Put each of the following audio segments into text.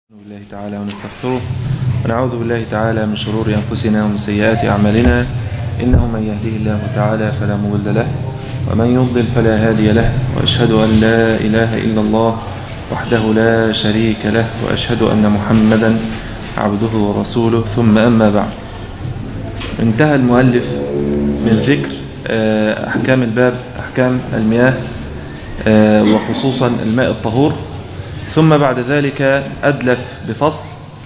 بالله تعالى ونستغفره ونعوذ بالله تعالى من شرور أنفسنا ومن سيئات أعمالنا إنه من يهديه الله تعالى فلا مضل له ومن يضلل فلا هادي له وأشهد أن لا إله إلا الله وحده لا شريك له وأشهد أن محمدا عبده ورسوله ثم أما بعد انتهى المؤلف من ذكر أحكام الباب أحكام المياه وخصوصا الماء الطهور ثم بعد ذلك أدلف بفصل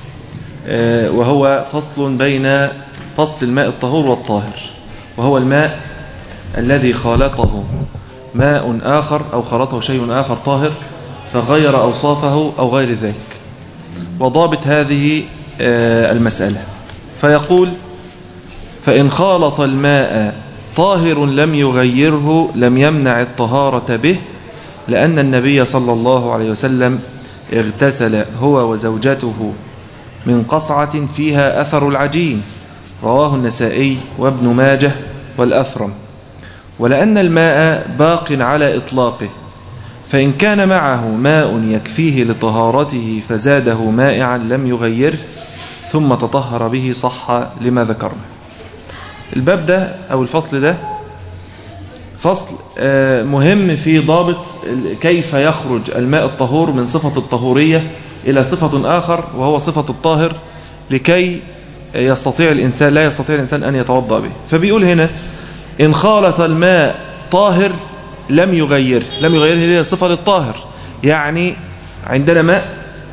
وهو فصل بين فصل الماء الطهور والطاهر وهو الماء الذي خالطه ماء آخر أو خلطه شيء آخر طاهر فغير أوصافه أو غير ذلك وضابط هذه المسألة فيقول فإن خالط الماء طاهر لم يغيره لم يمنع الطهارة به لأن النبي صلى الله عليه وسلم اغتسل هو وزوجته من قصعة فيها أثر العجين رواه النسائي وابن ماجه والأثرم ولأن الماء باق على إطلاقه فإن كان معه ماء يكفيه لطهارته فزاده مائعا لم يغيره ثم تطهر به صح لما ذكرنا الباب ده أو الفصل ده فصل مهم في ضابط كيف يخرج الماء الطهور من صفة الطهورية إلى صفة آخر وهو صفة الطاهر لكي يستطيع الإنسان لا يستطيع الإنسان أن يتوضأ به فبيقول هنا إن خالط الماء طاهر لم يغير لم يغير هذه صفة للطاهر يعني عندنا ماء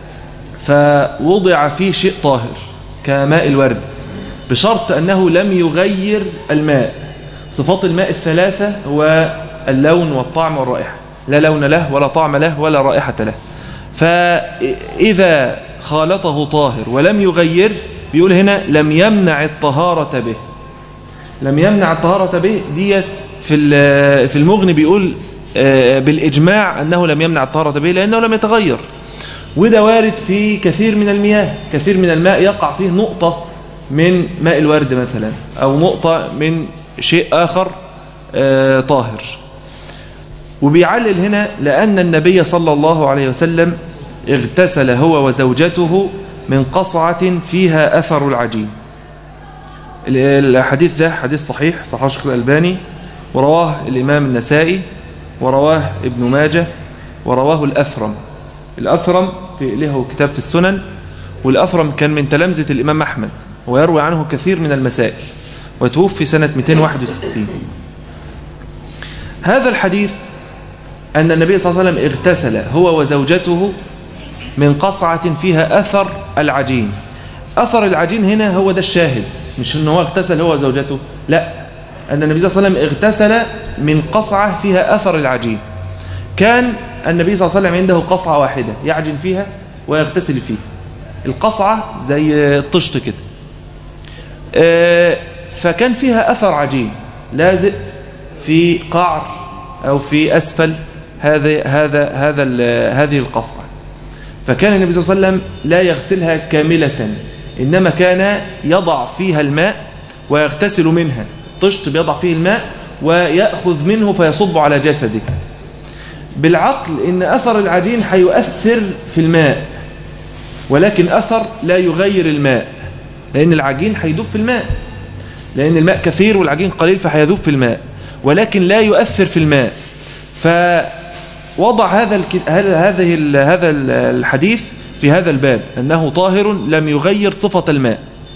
فوضع فيه شيء طاهر كماء الورد بشرط أنه لم يغير الماء صفات الماء الثلاثة هو اللون والطعم والرائحة لا لون له ولا طعم له ولا رائحة له فإذا خالطه طاهر ولم يغير بيقول هنا لم يمنع الطهارة به لم يمنع الطهارة به ديت في في المغني بيقول بالإجماع أنه لم يمنع الطهارة به لأنه لم يتغير وده وارد في كثير من المياه كثير من الماء يقع فيه نقطة من ماء الورد مثلا أو نقطة من شيء آخر آه طاهر وبيعلل هنا لأن النبي صلى الله عليه وسلم اغتسل هو وزوجته من قصعة فيها أثر العجين الحديث ده حديث صحيح صحيح الشيخ الألباني ورواه الإمام النسائي ورواه ابن ماجه ورواه الأثرم الأثرم في له كتاب في السنن والأثرم كان من تلامذة الإمام أحمد ويروي عنه كثير من المسائل وتوفي سنة 261 هذا الحديث أن النبي صلى الله عليه وسلم اغتسل هو وزوجته من قصعة فيها أثر العجين أثر العجين هنا هو ده الشاهد مش أنه هو اغتسل هو وزوجته لا أن النبي صلى الله عليه وسلم اغتسل من قصعة فيها أثر العجين كان النبي صلى الله عليه وسلم عنده قصعة واحدة يعجن فيها ويغتسل فيها القصعة زي الطشت كده فكان فيها أثر عجين لازق في قعر أو في أسفل هذا هذا هذا هذه القصعة فكان النبي صلى الله عليه وسلم لا يغسلها كاملة إنما كان يضع فيها الماء ويغتسل منها طشت بيضع فيه الماء ويأخذ منه فيصب على جسده بالعقل إن أثر العجين هيؤثر في الماء ولكن أثر لا يغير الماء لأن العجين هيدوب في الماء لأن الماء كثير والعجين قليل فهيذوب في الماء ولكن لا يؤثر في الماء فوضع هذا هذا هذه هذا الحديث في هذا الباب أنه طاهر لم يغير صفة الماء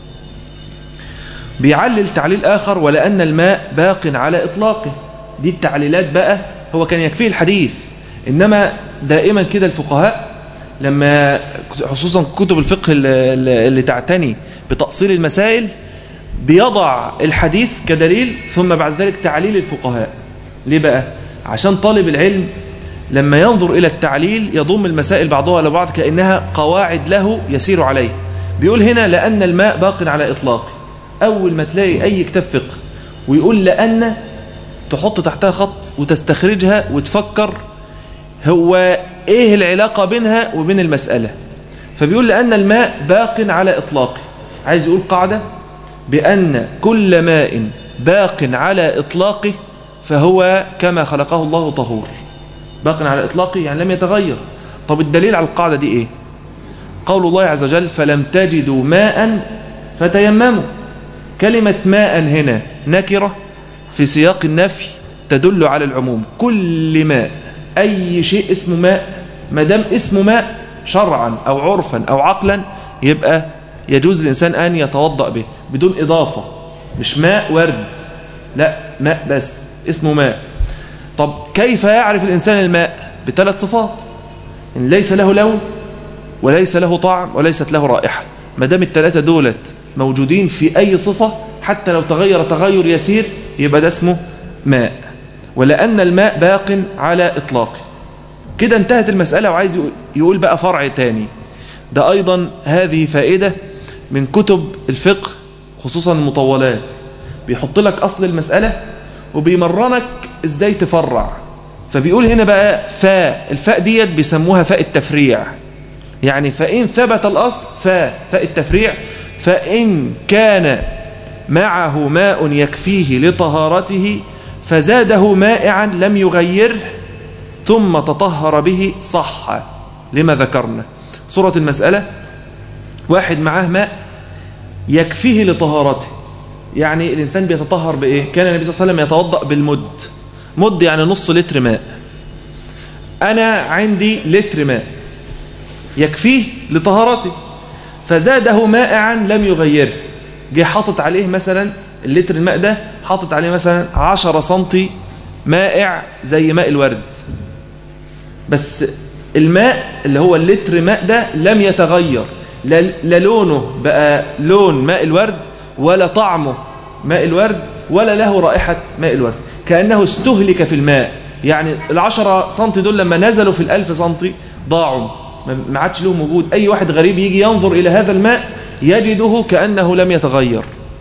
بيعلل تعليل آخر ولأن الماء باق على إطلاقه دي التعليلات بقى هو كان يكفيه الحديث إنما دائما كده الفقهاء لما خصوصا كتب الفقه اللي تعتني بتأصيل المسائل بيضع الحديث كدليل ثم بعد ذلك تعليل الفقهاء ليه بقى؟ عشان طالب العلم لما ينظر إلى التعليل يضم المسائل بعضها إلى بعض كأنها قواعد له يسير عليه بيقول هنا لأن الماء باق على إطلاقه أول ما تلاقي أي كتاب فقه ويقول لأن تحط تحتها خط وتستخرجها وتفكر هو إيه العلاقة بينها وبين المسألة فبيقول لأن الماء باق على إطلاقه عايز يقول قاعدة بأن كل ماء باق على إطلاقه فهو كما خلقه الله طهور باق على إطلاقه يعني لم يتغير طب الدليل على القاعدة دي إيه قول الله عز وجل فلم تجدوا ماء فتيمموا كلمة ماء هنا نكرة في سياق النفي تدل على العموم كل ماء أي شيء اسمه ماء ما دام اسمه ماء شرعا أو عرفا أو عقلا يبقى يجوز الإنسان أن يتوضأ به بدون إضافة مش ماء ورد لا ماء بس اسمه ماء طب كيف يعرف الإنسان الماء بثلاث صفات إن ليس له لون وليس له طعم وليست له رائحة ما دام الثلاثة دولت موجودين في أي صفة حتى لو تغير تغير يسير يبقى ده اسمه ماء ولأن الماء باق على إطلاقه كده انتهت المسألة وعايز يقول بقى فرع تاني ده أيضا هذه فائدة من كتب الفقه خصوصا المطولات بيحط لك أصل المسألة وبيمرنك إزاي تفرع فبيقول هنا بقى فاء الفاء ديت بيسموها فاء التفريع يعني فإن ثبت الأصل فاء فاء التفريع فإن كان معه ماء يكفيه لطهارته فزاده مائعا لم يغيره ثم تطهر به صح لما ذكرنا صورة المسألة واحد معاه ماء يكفيه لطهارته يعني الإنسان بيتطهر بإيه كان النبي صلى الله عليه وسلم يتوضأ بالمد مد يعني نص لتر ماء أنا عندي لتر ماء يكفيه لطهارته فزاده مائعا لم يغيره جه حاطط عليه مثلا اللتر الماء ده حاطط عليه مثلا 10 سنتي مائع زي ماء الورد بس الماء اللي هو اللتر ماء ده لم يتغير لا لونه بقى لون ماء الورد ولا طعمه ماء الورد ولا له رائحة ماء الورد كأنه استهلك في الماء يعني العشرة سنتي دول لما نزلوا في الألف سنتي ضاعوا ما عادش لهم وجود أي واحد غريب يجي ينظر إلى هذا الماء يجده كأنه لم يتغير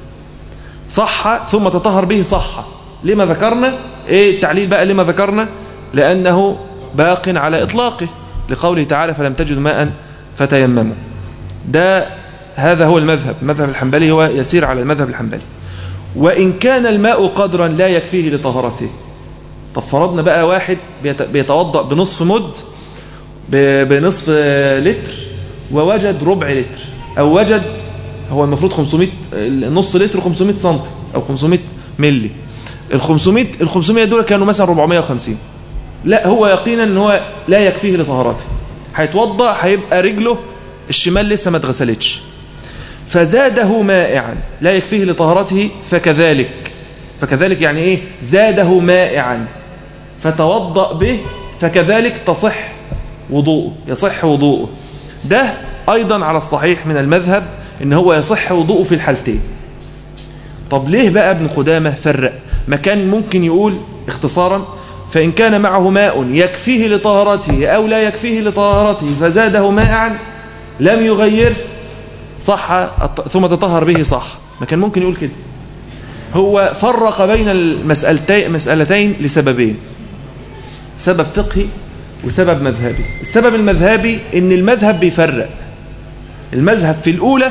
صح ثم تطهر به صح لما ذكرنا ايه التعليل بقى لما ذكرنا لأنه باق على إطلاقه لقوله تعالى فلم تجد ماء فتيمموا ده هذا هو المذهب المذهب الحنبلي هو يسير على المذهب الحنبلي وإن كان الماء قدرا لا يكفيه لطهارته طب فرضنا بقى واحد بيتوضأ بنصف مد بنصف لتر ووجد ربع لتر أو وجد هو المفروض 500 نص لتر 500 سم أو 500 ملي ال 500 ال 500 دول كانوا مثلا 450 لا هو يقينا ان هو لا يكفيه لطهارته هيتوضا هيبقى رجله الشمال لسه ما اتغسلتش فزاده مائعا لا يكفيه لطهارته فكذلك فكذلك يعني ايه زاده مائعا فتوضأ به فكذلك تصح وضوءه يصح وضوءه ده أيضا على الصحيح من المذهب ان هو يصح وضوءه في الحالتين طب ليه بقى ابن قدامة فرق ما كان ممكن يقول اختصارا فإن كان معه ماء يكفيه لطهارته أو لا يكفيه لطهارته فزاده مائعا لم يغير صح ثم تطهر به صح ما كان ممكن يقول كده هو فرق بين المسألتين مسألتين لسببين سبب فقهي وسبب مذهبي السبب المذهبي ان المذهب بيفرق المذهب في الأولى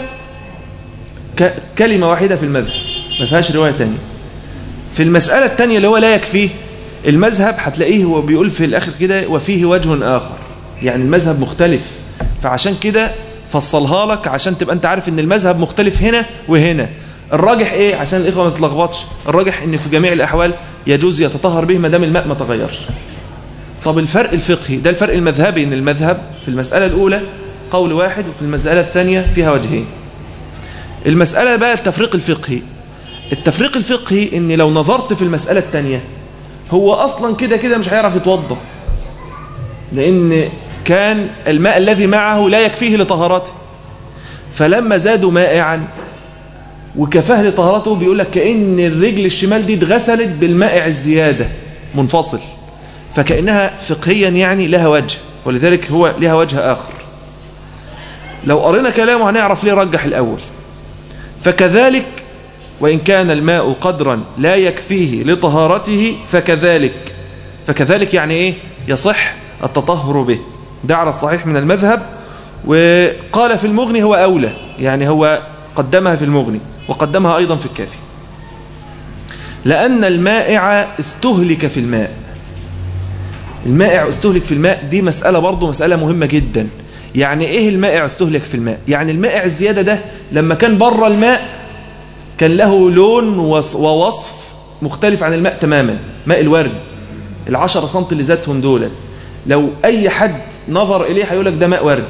كلمة واحدة في المذهب ما فيهاش رواية تانية في المسألة الثانية اللي هو لا يكفيه المذهب هتلاقيه هو بيقول في الآخر كده وفيه وجه آخر يعني المذهب مختلف فعشان كده فصلها لك عشان تبقى انت عارف ان المذهب مختلف هنا وهنا الراجح ايه عشان الاخوه ما تتلخبطش الراجح ان في جميع الاحوال يجوز يتطهر به ما دام الماء ما تغيرش طب الفرق الفقهي ده الفرق المذهبي ان المذهب في المسألة الأولى قول واحد وفي المسألة الثانية فيها وجهين المسألة بقى التفريق الفقهي التفريق الفقهي ان لو نظرت في المسألة الثانية هو أصلا كده كده مش هيعرف يتوضا لأن كان الماء الذي معه لا يكفيه لطهارته فلما زادوا مائعا وكفاه لطهارته بيقول لك كأن الرجل الشمال دي اتغسلت بالمائع الزيادة منفصل فكأنها فقهيا يعني لها وجه ولذلك هو لها وجه آخر لو قرينا كلامه هنعرف ليه رجح الأول فكذلك وإن كان الماء قدرا لا يكفيه لطهارته فكذلك فكذلك يعني إيه يصح التطهر به ده على الصحيح من المذهب وقال في المغني هو أولى يعني هو قدمها في المغني وقدمها أيضا في الكافي لأن المائع استهلك في الماء المائع استهلك في الماء دي مسألة برضو مسألة مهمة جدا يعني ايه المائع استهلك في الماء يعني المائع الزيادة ده لما كان بره الماء كان له لون ووصف مختلف عن الماء تماما ماء الورد العشرة سنت اللي ذاتهم دولت لو اي حد نظر اليه هيقول لك ده ماء ورد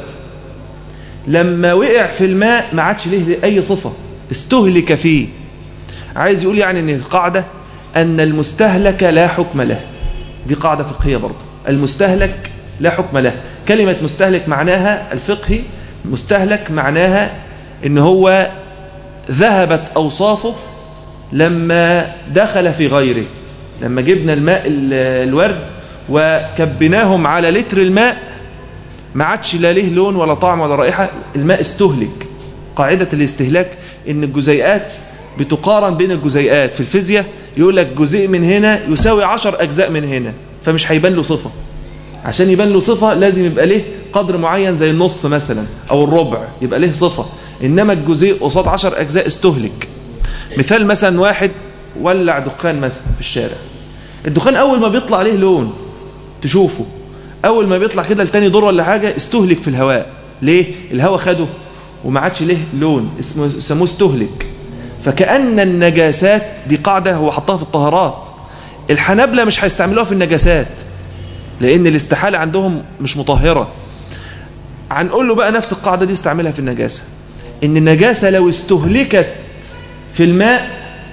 لما وقع في الماء ما عادش ليه اي صفة استهلك فيه عايز يقول يعني ان القاعدة ان المستهلك لا حكم له دي قاعدة فقهية برضه المستهلك لا حكم له كلمة مستهلك معناها الفقهي مستهلك معناها ان هو ذهبت أوصافه لما دخل في غيره لما جبنا الماء الورد وكبناهم على لتر الماء ما عادش لا له لون ولا طعم ولا رائحة الماء استهلك قاعدة الاستهلاك ان الجزيئات بتقارن بين الجزيئات في الفيزياء يقول لك جزيء من هنا يساوي عشر أجزاء من هنا فمش هيبان له صفة عشان يبان له صفة لازم يبقى له قدر معين زي النص مثلا أو الربع يبقى له صفة إنما الجزيء قصاد عشر أجزاء استهلك مثال مثلا واحد ولع دخان مثلا في الشارع الدخان أول ما بيطلع عليه لون تشوفه أول ما بيطلع كده لتاني دور ولا حاجة استهلك في الهواء ليه؟ الهواء خده وما عادش له لون اسمه سموه استهلك فكأن النجاسات دي قاعدة هو حطها في الطهارات الحنابلة مش هيستعملوها في النجاسات لأن الاستحالة عندهم مش مطهرة هنقول له بقى نفس القاعدة دي استعملها في النجاسة إن النجاسة لو استهلكت في الماء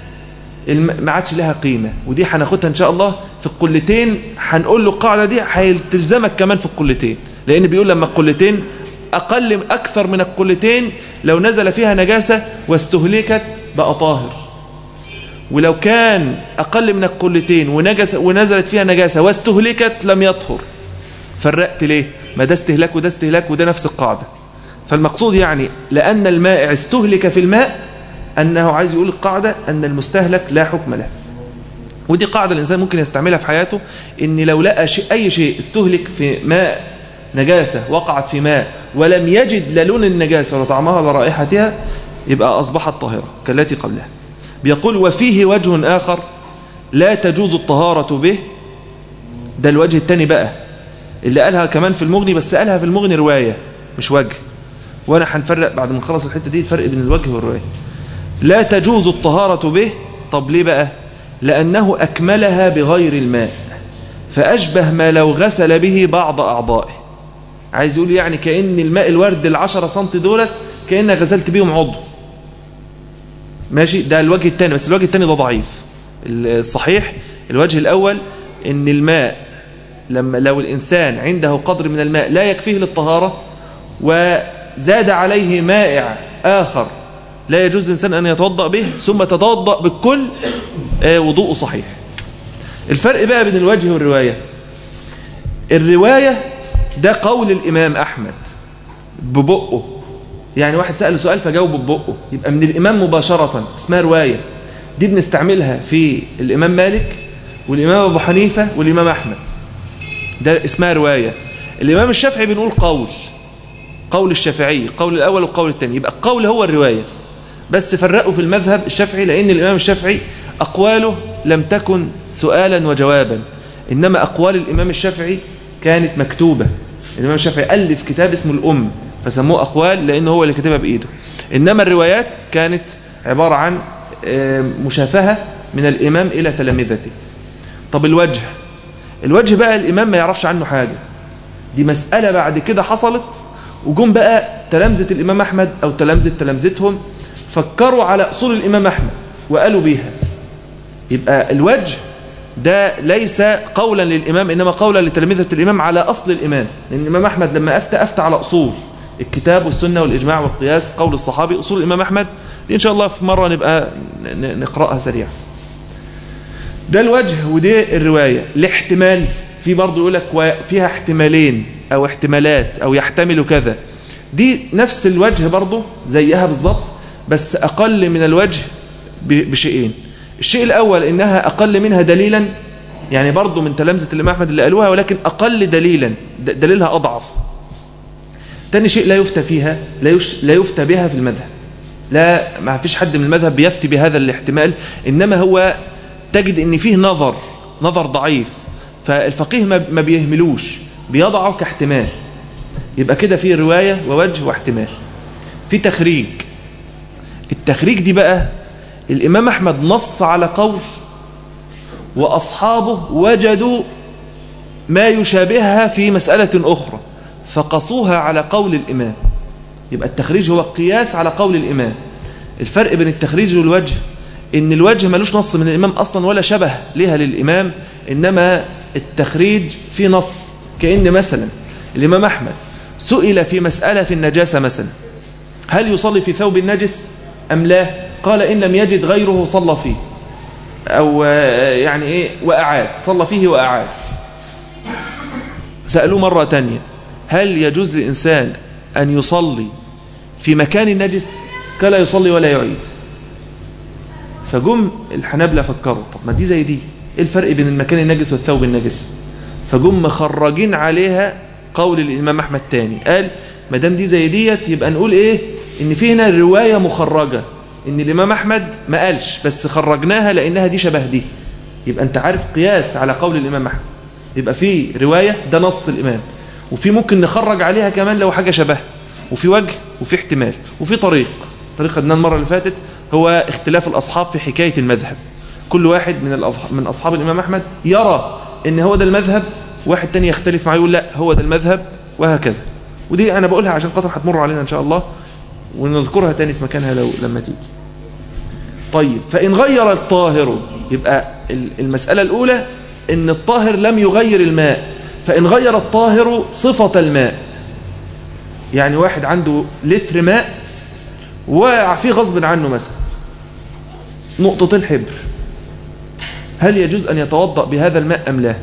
ما عادش لها قيمة ودي هناخدها إن شاء الله في القلتين هنقول له القاعدة دي هتلزمك كمان في القلتين لأن بيقول لما القلتين أقل أكثر من القلتين لو نزل فيها نجاسة واستهلكت بقى طاهر ولو كان أقل من القلتين ونجس ونزلت فيها نجاسة واستهلكت لم يطهر فرقت ليه ما ده استهلاك وده استهلاك وده نفس القاعدة فالمقصود يعني لأن المائع استهلك في الماء أنه عايز يقول القاعدة أن المستهلك لا حكم له ودي قاعدة الإنسان ممكن يستعملها في حياته إن لو لقى شيء أي شيء استهلك في ماء نجاسة وقعت في ماء ولم يجد لا لون النجاسة ولا طعمها ولا رائحتها يبقى أصبحت طاهرة كالتي قبلها بيقول وفيه وجه آخر لا تجوز الطهارة به ده الوجه الثاني بقى اللي قالها كمان في المغني بس قالها في المغني رواية مش وجه وانا هنفرق بعد ما نخلص الحتة دي الفرق بين الوجه والرواية لا تجوز الطهارة به طب ليه بقى لأنه أكملها بغير الماء فأشبه ما لو غسل به بعض أعضائه عايز يقول يعني كأن الماء الورد العشرة سنت دولت كأنك غسلت بيهم عضو ماشي ده الوجه الثاني بس الوجه الثاني ده ضعيف الصحيح الوجه الأول ان الماء لما لو الإنسان عنده قدر من الماء لا يكفيه للطهارة وزاد عليه مائع آخر لا يجوز للإنسان أن يتوضأ به ثم تتوضأ بالكل وضوء صحيح الفرق بقى بين الوجه والرواية الرواية ده قول الإمام أحمد ببقه يعني واحد سأل سؤال فجاوب ببقه يبقى من الإمام مباشرة اسمها رواية دي بنستعملها في الإمام مالك والإمام أبو حنيفة والإمام أحمد ده اسمها رواية الإمام الشافعي بنقول قول قول الشافعي قول الأول والقول الثاني يبقى القول هو الرواية بس فرقوا في المذهب الشافعي لأن الإمام الشافعي أقواله لم تكن سؤالا وجوابا إنما أقوال الإمام الشافعي كانت مكتوبة الإمام الشافعي ألف كتاب اسمه الأم فسموه أقوال لأنه هو اللي كتبها بإيده إنما الروايات كانت عبارة عن مشافهة من الإمام إلى تلامذته طب الوجه الوجه بقى الإمام ما يعرفش عنه حاجة دي مسألة بعد كده حصلت وجم بقى تلامذة الإمام أحمد أو تلامذة تلامذتهم فكروا على أصول الإمام أحمد وقالوا بيها يبقى الوجه ده ليس قولا للإمام إنما قولا لتلامذة الإمام على أصل الإمام لأن الإمام أحمد لما أفتى أفتى على أصول الكتاب والسنة والإجماع والقياس قول الصحابي أصول الإمام أحمد دي إن شاء الله في مرة نبقى نقرأها سريعا ده الوجه ودي الرواية الاحتمال في برضه يقول لك فيها احتمالين أو احتمالات أو يحتمل كذا دي نفس الوجه برضه زيها بالظبط بس أقل من الوجه بشيئين الشيء الأول إنها أقل منها دليلا يعني برضه من تلامذة الإمام أحمد اللي قالوها ولكن أقل دليلا دليلها أضعف تاني شيء لا يفتى فيها لا, يش لا يفتى بها في المذهب لا ما فيش حد من المذهب بيفتي بهذا الاحتمال إنما هو تجد إن فيه نظر نظر ضعيف فالفقيه ما بيهملوش بيضعه كاحتمال يبقى كده في رواية ووجه واحتمال في تخريج التخريج دي بقى الإمام أحمد نص على قول وأصحابه وجدوا ما يشابهها في مسألة أخرى فقصوها على قول الإمام يبقى التخريج هو قياس على قول الإمام الفرق بين التخريج والوجه إن الوجه ملوش نص من الإمام أصلا ولا شبه لها للإمام إنما التخريج في نص كأن مثلا الإمام أحمد سئل في مسألة في النجاسة مثلا هل يصلي في ثوب النجس أم لا قال إن لم يجد غيره صلى فيه أو يعني إيه وأعاد صلى فيه وأعاد سألوه مرة تانية هل يجوز للإنسان أن يصلي في مكان النجس كلا يصلي ولا يعيد فجم الحنابلة فكروا طب ما دي زي دي ايه الفرق بين المكان النجس والثوب النجس فجم مخرجين عليها قول الإمام أحمد تاني قال ما دام دي زي ديت يبقى نقول ايه ان في هنا رواية مخرجة ان الإمام أحمد ما قالش بس خرجناها لأنها دي شبه دي يبقى انت عارف قياس على قول الإمام أحمد يبقى في رواية ده نص الإمام وفي ممكن نخرج عليها كمان لو حاجة شبه وفي وجه وفي احتمال وفي طريق طريق خدناه المرة اللي فاتت هو اختلاف الأصحاب في حكاية المذهب كل واحد من من أصحاب الإمام أحمد يرى ان هو ده المذهب واحد تاني يختلف معاه يقول لا هو ده المذهب وهكذا ودي أنا بقولها عشان خاطر هتمر علينا إن شاء الله ونذكرها تاني في مكانها لو لما تيجي طيب فإن غير الطاهر يبقى المسألة الأولى إن الطاهر لم يغير الماء فإن غير الطاهر صفة الماء يعني واحد عنده لتر ماء وقع فيه غصب عنه مثلا نقطتين حبر هل يجوز أن يتوضأ بهذا الماء أم لا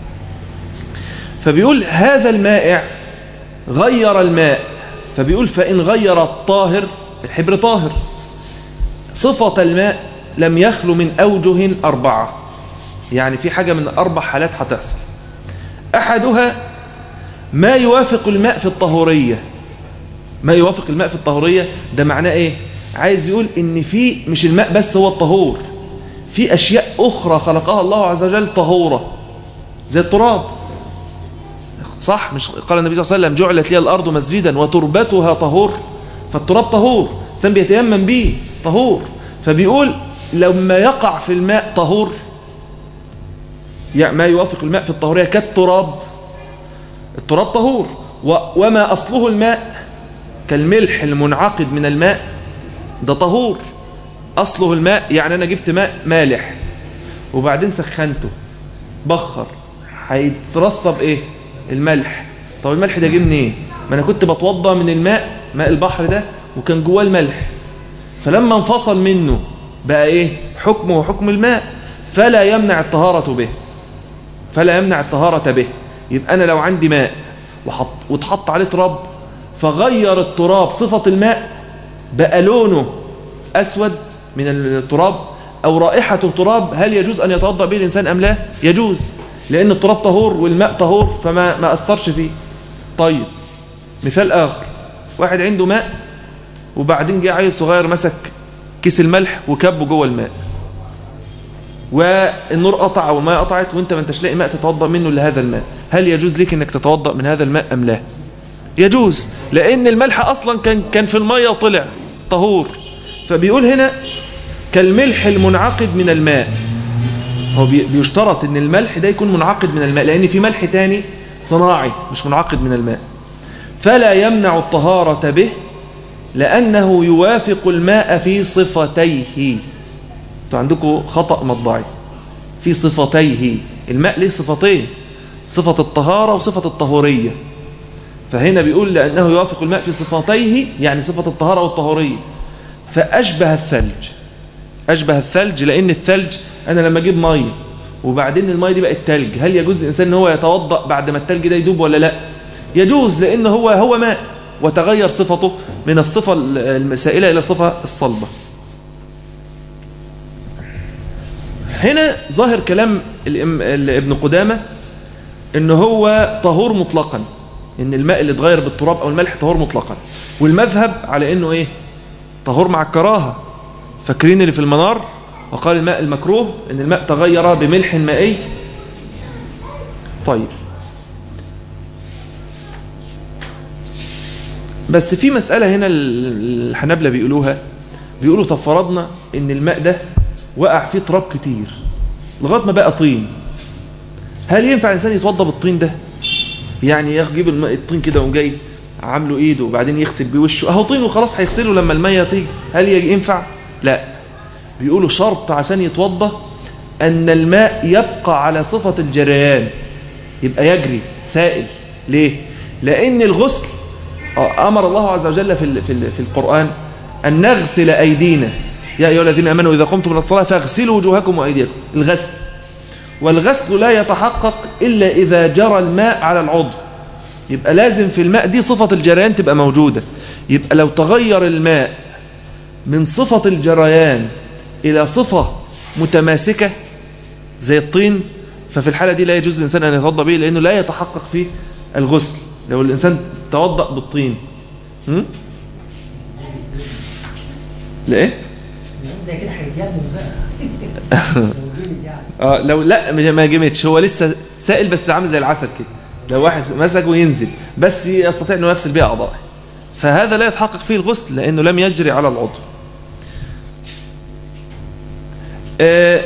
فبيقول هذا المائع غير الماء فبيقول فإن غير الطاهر الحبر طاهر صفة الماء لم يخلو من أوجه أربعة يعني في حاجة من أربع حالات هتحصل أحدها ما يوافق الماء في الطهورية ما يوافق الماء في الطهورية ده معناه إيه عايز يقول إن في مش الماء بس هو الطهور في أشياء أخرى خلقها الله عز وجل طهورة زي التراب صح مش قال النبي صلى الله عليه وسلم جعلت لي الأرض مسجدا وتربتها طهور فالتراب طهور الإنسان بيتيمم به طهور فبيقول لما يقع في الماء طهور يعني ما يوافق الماء في الطهورية كالتراب التراب طهور وما أصله الماء كالملح المنعقد من الماء ده طهور أصله الماء يعني أنا جبت ماء مالح وبعدين سخنته بخر هيترصب إيه الملح طب الملح ده جه منين إيه؟ ما أنا كنت بتوضى من الماء ماء البحر ده وكان جواه الملح فلما انفصل منه بقى إيه حكمه حكم الماء فلا يمنع الطهارة به فلا يمنع الطهارة به يبقى أنا لو عندي ماء وحط وتحط عليه تراب فغير التراب صفة الماء بقى لونه أسود من التراب أو رائحة تراب هل يجوز أن يتوضأ به الإنسان أم لا يجوز لأن التراب طهور والماء طهور فما ما أثرش فيه طيب مثال آخر واحد عنده ماء وبعدين جه عيل صغير مسك كيس الملح وكبه جوه الماء والنور قطع والماء قطعت وانت ما انتش لاقي ماء تتوضا منه لهذا الماء هل يجوز لك انك تتوضا من هذا الماء ام لا يجوز لان الملح اصلا كان كان في الميه وطلع طهور فبيقول هنا كالملح المنعقد من الماء هو بيشترط ان الملح ده يكون منعقد من الماء لان في ملح تاني صناعي مش منعقد من الماء فلا يمنع الطهارة به لأنه يوافق الماء في صفتيه انتوا عندكم خطأ مطبعي في صفتيه الماء له صفتين صفة الطهارة وصفة الطهورية فهنا بيقول لأنه يوافق الماء في صفتيه يعني صفة الطهارة والطهورية فأشبه الثلج أشبه الثلج لأن الثلج أنا لما أجيب مية وبعدين المية دي بقت تلج هل يجوز للإنسان أن هو يتوضأ بعد ما التلج ده يدوب ولا لا يجوز لأن هو هو ماء وتغير صفته من الصفة المسائلة إلى الصفة الصلبة هنا ظاهر كلام ابن قدامة ان هو طهور مطلقا ان الماء اللي اتغير بالتراب او الملح طهور مطلقا والمذهب على انه ايه طهور مع الكراهة فاكرين اللي في المنار وقال الماء المكروه ان الماء تغير بملح مائي طيب بس في مسألة هنا الحنابلة بيقولوها بيقولوا طب فرضنا ان الماء ده وقع فيه تراب كتير لغاية ما بقى طين هل ينفع الإنسان يتوضى بالطين ده يعني يجيب الماء الطين كده وجاي عامله ايده وبعدين يغسل بيه وشه اهو طين وخلاص هيغسله لما الماء يطيج هل ينفع لا بيقولوا شرط عشان يتوضى ان الماء يبقى على صفة الجريان يبقى يجري سائل ليه لان الغسل امر الله عز وجل في في في القرآن ان نغسل ايدينا يا ايها الذين امنوا اذا قمتم الى الصلاه فاغسلوا وجوهكم وايديكم الغسل والغسل لا يتحقق الا اذا جرى الماء على العضو يبقى لازم في الماء دي صفة الجريان تبقى موجودة يبقى لو تغير الماء من صفة الجريان إلى صفة متماسكة زي الطين ففي الحالة دي لا يجوز الإنسان أن يتوضأ به لأنه لا يتحقق فيه الغسل لو الإنسان توضأ بالطين هم؟ لإيه؟ ده كده هيتجنن بقى اه لو لا ما جمتش هو لسه سائل بس عامل زي العسل كده لو واحد مسك وينزل بس يستطيع انه يغسل بها اعضائه فهذا لا يتحقق فيه الغسل لانه لم يجري على العضو آه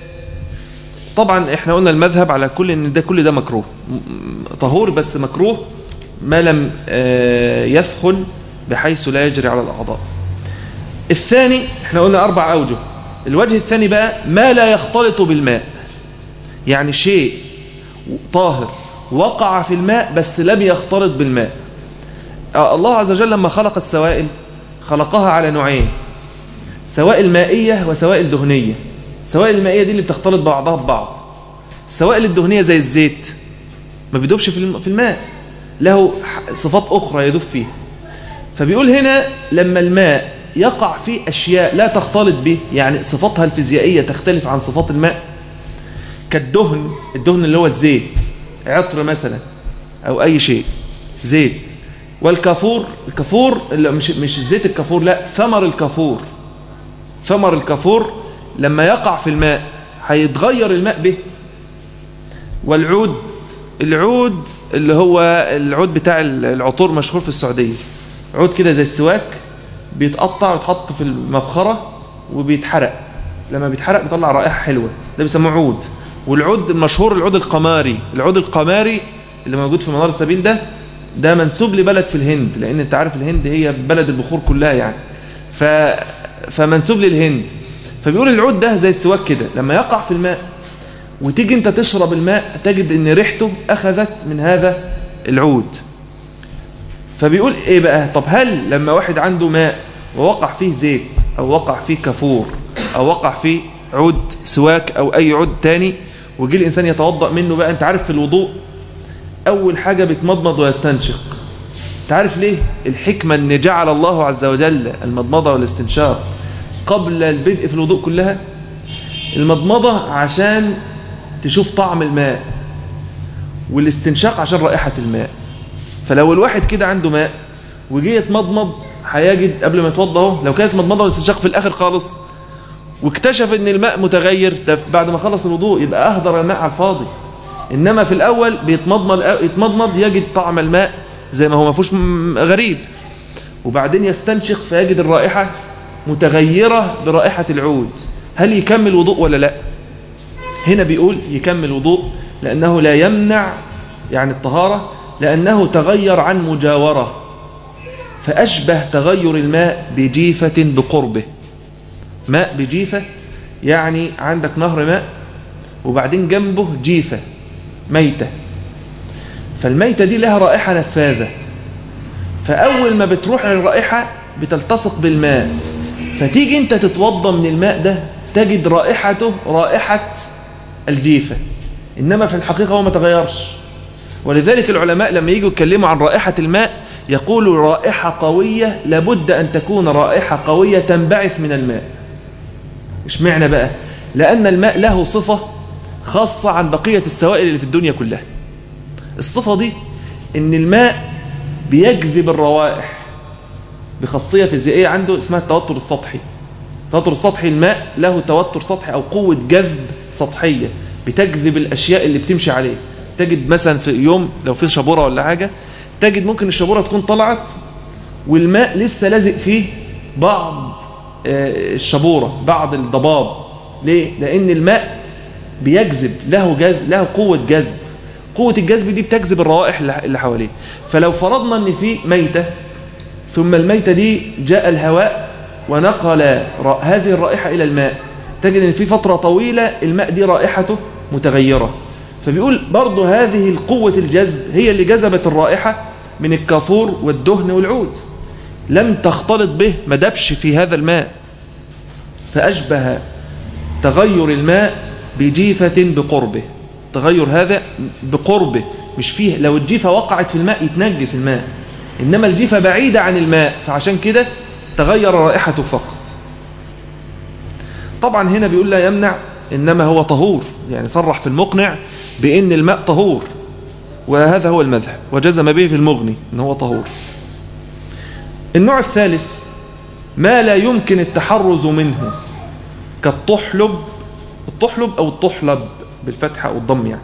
طبعا احنا قلنا المذهب على كل ان ده كل ده مكروه طهور بس مكروه ما لم آه يثخن بحيث لا يجري على الاعضاء الثاني احنا قلنا اربع اوجه الوجه الثاني بقى ما لا يختلط بالماء يعني شيء طاهر وقع في الماء بس لم يختلط بالماء الله عز وجل لما خلق السوائل خلقها على نوعين سوائل مائية وسوائل دهنية السوائل المائية دي اللي بتختلط بعضها ببعض السوائل الدهنية زي الزيت ما بيدوبش في الماء له صفات أخرى يدوب فيها فبيقول هنا لما الماء يقع فيه أشياء لا تختلط به يعني صفاتها الفيزيائية تختلف عن صفات الماء كالدهن الدهن اللي هو الزيت عطر مثلا أو أي شيء زيت والكافور الكافور مش مش زيت الكافور لا ثمر الكافور ثمر الكافور لما يقع في الماء هيتغير الماء به والعود العود اللي هو العود بتاع العطور مشهور في السعودية عود كده زي السواك بيتقطع ويتحط في المبخرة وبيتحرق لما بيتحرق بيطلع رائحة حلوة ده بيسموه عود والعود المشهور العود القماري العود القماري اللي موجود في منار السبيل ده ده منسوب لبلد في الهند لان انت عارف الهند هي بلد البخور كلها يعني ف... فمنسوب للهند فبيقول العود ده زي السواك كده لما يقع في الماء وتيجي انت تشرب الماء تجد ان ريحته اخذت من هذا العود فبيقول ايه بقى طب هل لما واحد عنده ماء ووقع فيه زيت او وقع فيه كافور او وقع فيه عود سواك او اي عود تاني وجي الانسان يتوضأ منه بقى انت عارف في الوضوء اول حاجة بيتمضمض ويستنشق انت عارف ليه الحكمة ان جعل الله عز وجل المضمضة والاستنشاق قبل البدء في الوضوء كلها المضمضة عشان تشوف طعم الماء والاستنشاق عشان رائحة الماء فلو الواحد كده عنده ماء وجي يتمضمض هيجد قبل ما يتوضى اهو لو كانت مضمضه والاستنشاق في الاخر خالص واكتشف ان الماء متغير ده بعد ما خلص الوضوء يبقى اهدر الماء على الفاضي انما في الاول بيتمضمض يتمضمض يجد طعم الماء زي ما هو ما فيهوش غريب وبعدين يستنشق فيجد الرائحه متغيره برائحه العود هل يكمل وضوء ولا لا هنا بيقول يكمل وضوء لانه لا يمنع يعني الطهاره لانه تغير عن مجاوره فاشبه تغير الماء بجيفه بقربه ماء بجيفة يعني عندك نهر ماء وبعدين جنبه جيفة ميتة فالميتة دي لها رائحة نفاذة فأول ما بتروح للرائحة بتلتصق بالماء فتيجي انت تتوضى من الماء ده تجد رائحته رائحة الجيفة إنما في الحقيقة هو ما تغيرش ولذلك العلماء لما يجوا يتكلموا عن رائحة الماء يقولوا رائحة قوية لابد أن تكون رائحة قوية تنبعث من الماء إيش معنى بقى لأن الماء له صفة خاصة عن بقية السوائل اللي في الدنيا كلها الصفة دي إن الماء بيجذب الروائح بخاصية فيزيائية عنده اسمها التوتر السطحي التوتر السطحي الماء له توتر سطحي أو قوة جذب سطحية بتجذب الأشياء اللي بتمشي عليه تجد مثلا في يوم لو في شبورة ولا حاجة تجد ممكن الشبورة تكون طلعت والماء لسه لازق فيه بعض آه، الشبورة بعض الضباب ليه؟ لأن الماء بيجذب له جذب له قوة جذب قوة الجذب دي بتجذب الروائح اللي اللي حواليه فلو فرضنا ان في ميتة ثم الميتة دي جاء الهواء ونقل ر- هذه الرائحة إلى الماء تجد ان في فترة طويلة الماء دي رائحته متغيرة فبيقول برضو هذه القوة الجذب هي اللي جذبت الرائحة من الكافور والدهن والعود لم تختلط به ما دبش في هذا الماء فأشبه تغير الماء بجيفة بقربه تغير هذا بقربه مش فيه لو الجيفة وقعت في الماء يتنجس الماء إنما الجيفة بعيدة عن الماء فعشان كده تغير رائحته فقط طبعا هنا بيقول لا يمنع إنما هو طهور يعني صرح في المقنع بأن الماء طهور وهذا هو المذهب وجزم به في المغني إن هو طهور النوع الثالث ما لا يمكن التحرز منه كالطحلب الطحلب أو الطحلب بالفتحة أو الضم يعني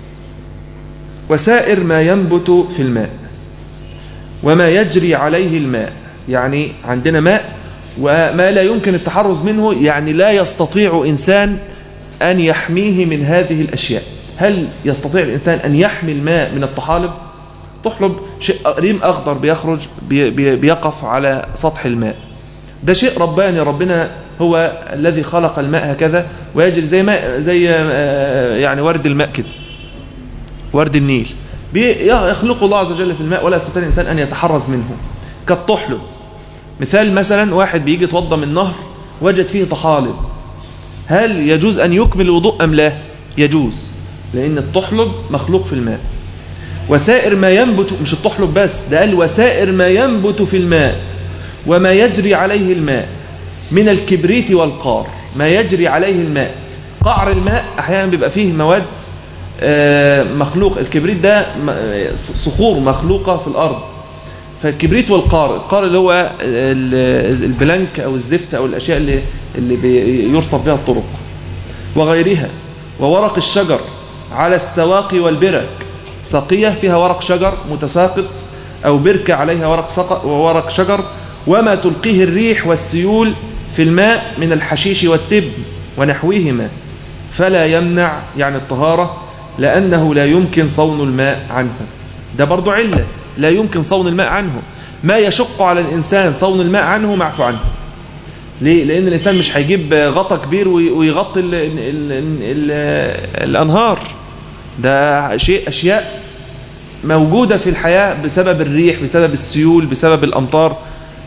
وسائر ما ينبت في الماء وما يجري عليه الماء يعني عندنا ماء وما لا يمكن التحرز منه يعني لا يستطيع إنسان أن يحميه من هذه الأشياء هل يستطيع الإنسان أن يحمي الماء من الطحالب تحلب شيء ريم أخضر بيخرج بي بي بيقف على سطح الماء ده شيء رباني ربنا هو الذي خلق الماء هكذا ويجري زي ما زي يعني ورد الماء كده ورد النيل يخلق الله عز وجل في الماء ولا يستطيع الإنسان أن يتحرز منه كالطحلب مثال مثلا واحد بيجي يتوضى من نهر وجد فيه طحالب هل يجوز أن يكمل الوضوء أم لا يجوز لأن الطحلب مخلوق في الماء وسائر ما ينبت مش الطحلب بس ده قال وسائر ما ينبت في الماء وما يجري عليه الماء من الكبريت والقار ما يجري عليه الماء قعر الماء أحيانا بيبقى فيه مواد مخلوق الكبريت ده صخور مخلوقة في الأرض فالكبريت والقار القار اللي هو البلانك أو الزفت أو الأشياء اللي, اللي يرصف بها الطرق وغيرها وورق الشجر على السواق والبرك ساقية فيها ورق شجر متساقط أو بركة عليها ورق, ورق شجر وما تلقيه الريح والسيول في الماء من الحشيش والتبن ونحوهما فلا يمنع يعني الطهارة لأنه لا يمكن صون الماء عنه ده برضو علة لا يمكن صون الماء عنه ما يشق على الإنسان صون الماء عنه معفو عنه ليه؟ لأن الإنسان مش هيجيب غطا كبير ويغطي ال ال ال ال الأنهار ده شيء أشياء موجودة في الحياة بسبب الريح بسبب السيول بسبب الأمطار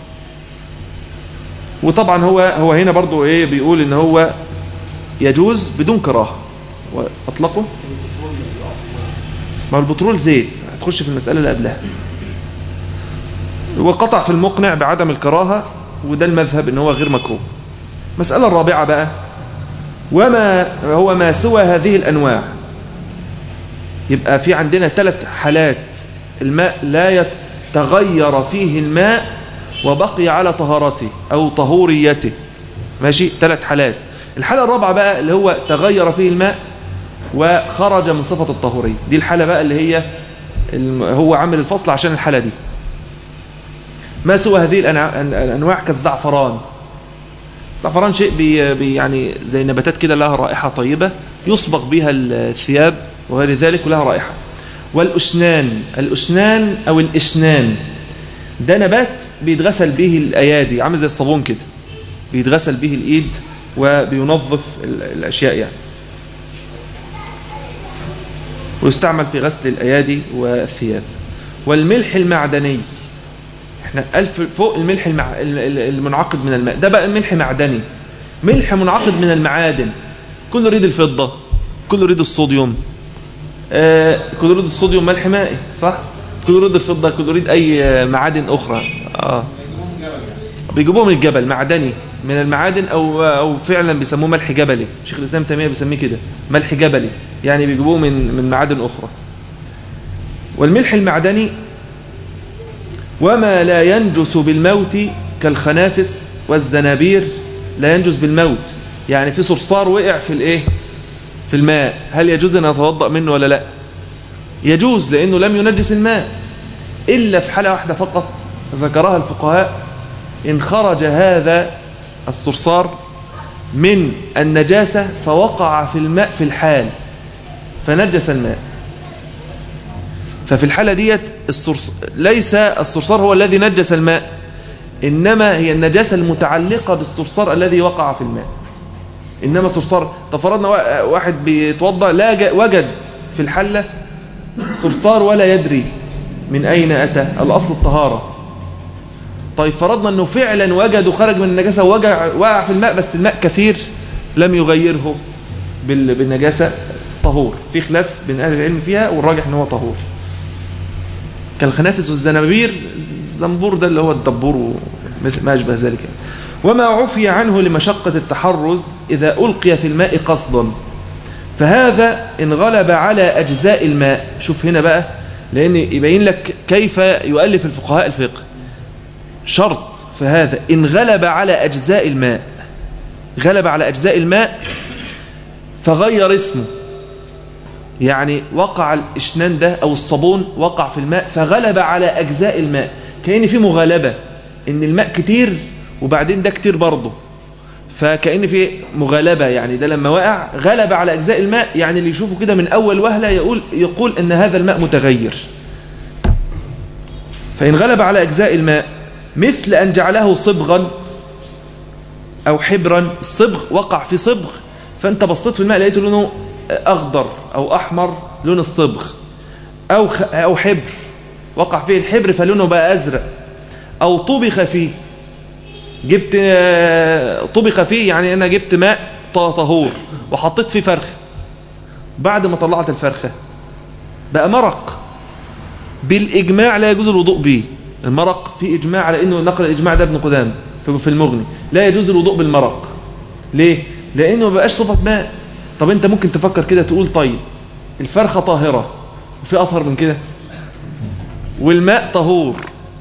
وطبعا هو هو هنا برضو ايه بيقول ان هو يجوز بدون كراهه واطلقه ما البترول زيت هتخش في المسألة اللي قبلها وقطع في المقنع بعدم الكراهة وده المذهب ان هو غير مكروه المسألة الرابعة بقى وما هو ما سوى هذه الأنواع يبقى في عندنا ثلاث حالات الماء لا يتغير فيه الماء وبقي على طهارته أو طهوريته ماشي ثلاث حالات الحالة الرابعة بقى اللي هو تغير فيه الماء وخرج من صفة الطهورية دي الحالة بقى اللي هي هو عامل الفصل عشان الحالة دي ما سوى هذه الأنواع كالزعفران الزعفران شيء بي بي يعني زي نباتات كده لها رائحة طيبة يصبغ بها الثياب وغير ذلك ولها رائحة والأسنان الأسنان أو الإسنان ده نبات بيتغسل به الأيادي عامل زي الصابون كده بيتغسل به الإيد وبينظف الأشياء يعني ويستعمل في غسل الأيادي والثياب والملح المعدني احنا ألف فوق الملح المع... المنعقد من الماء ده بقى الملح معدني ملح منعقد من المعادن كلوريد الفضة كلوريد الصوديوم آه كلوريد الصوديوم ملح مائي صح كلوريد الفضة كلوريد أي معادن أخرى آه. بيجيبوه من الجبل معدني من المعادن أو, أو فعلا بيسموه ملح جبلي شيخ الإسلام تيمية بيسميه كده ملح جبلي يعني بيجيبوه من, من معادن أخرى والملح المعدني وما لا ينجس بالموت كالخنافس والزنابير لا ينجس بالموت يعني في صرصار وقع في الايه في الماء هل يجوز ان اتوضا منه ولا لا يجوز لانه لم ينجس الماء الا في حاله واحده فقط ذكرها الفقهاء إن خرج هذا الصرصار من النجاسة فوقع في الماء في الحال فنجس الماء ففي الحالة ديت الصرص... ليس الصرصار هو الذي نجس الماء إنما هي النجاسة المتعلقة بالصرصار الذي وقع في الماء إنما صرصار تفرضنا واحد بيتوضأ لا وجد في الحلة صرصار ولا يدري من أين أتى الأصل الطهارة طيب فرضنا أنه فعلا وجد وخرج من النجاسة ووقع في الماء بس الماء كثير لم يغيره بالنجاسة طهور في خلاف بين أهل العلم فيها والراجح أنه طهور كالخنافس والزنابير الزنبور ده اللي هو الدبور وما أشبه ذلك وما عفي عنه لمشقة التحرز إذا ألقي في الماء قصدا فهذا إن غلب على أجزاء الماء شوف هنا بقى لأن يبين لك كيف يؤلف الفقهاء الفقه شرط فهذا إن غلب على أجزاء الماء غلب على أجزاء الماء فغير اسمه يعني وقع الإشنان ده أو الصابون وقع في الماء فغلب على أجزاء الماء كأن في مغالبة إن الماء كتير وبعدين ده كتير برضه فكأن في مغالبة يعني ده لما وقع غلب على أجزاء الماء يعني اللي يشوفه كده من أول وهلة يقول, يقول أن هذا الماء متغير فإن غلب على أجزاء الماء مثل أن جعله صبغا أو حبرا الصبغ وقع في صبغ فأنت بصيت في الماء لقيت لونه أخضر أو أحمر لون الصبغ أو, أو حبر وقع فيه الحبر فلونه بقى أزرق أو طبخ فيه جبت طبخ فيه يعني أنا جبت ماء طهور وحطيت فيه فرخة بعد ما طلعت الفرخة بقى مرق بالإجماع لا يجوز الوضوء به المرق في إجماع على أنه نقل الإجماع ده ابن قدام في المغني لا يجوز الوضوء بالمرق ليه؟ لأنه ما بقاش صفة ماء طب أنت ممكن تفكر كده تقول طيب الفرخة طاهرة وفي أطهر من كده والماء طهور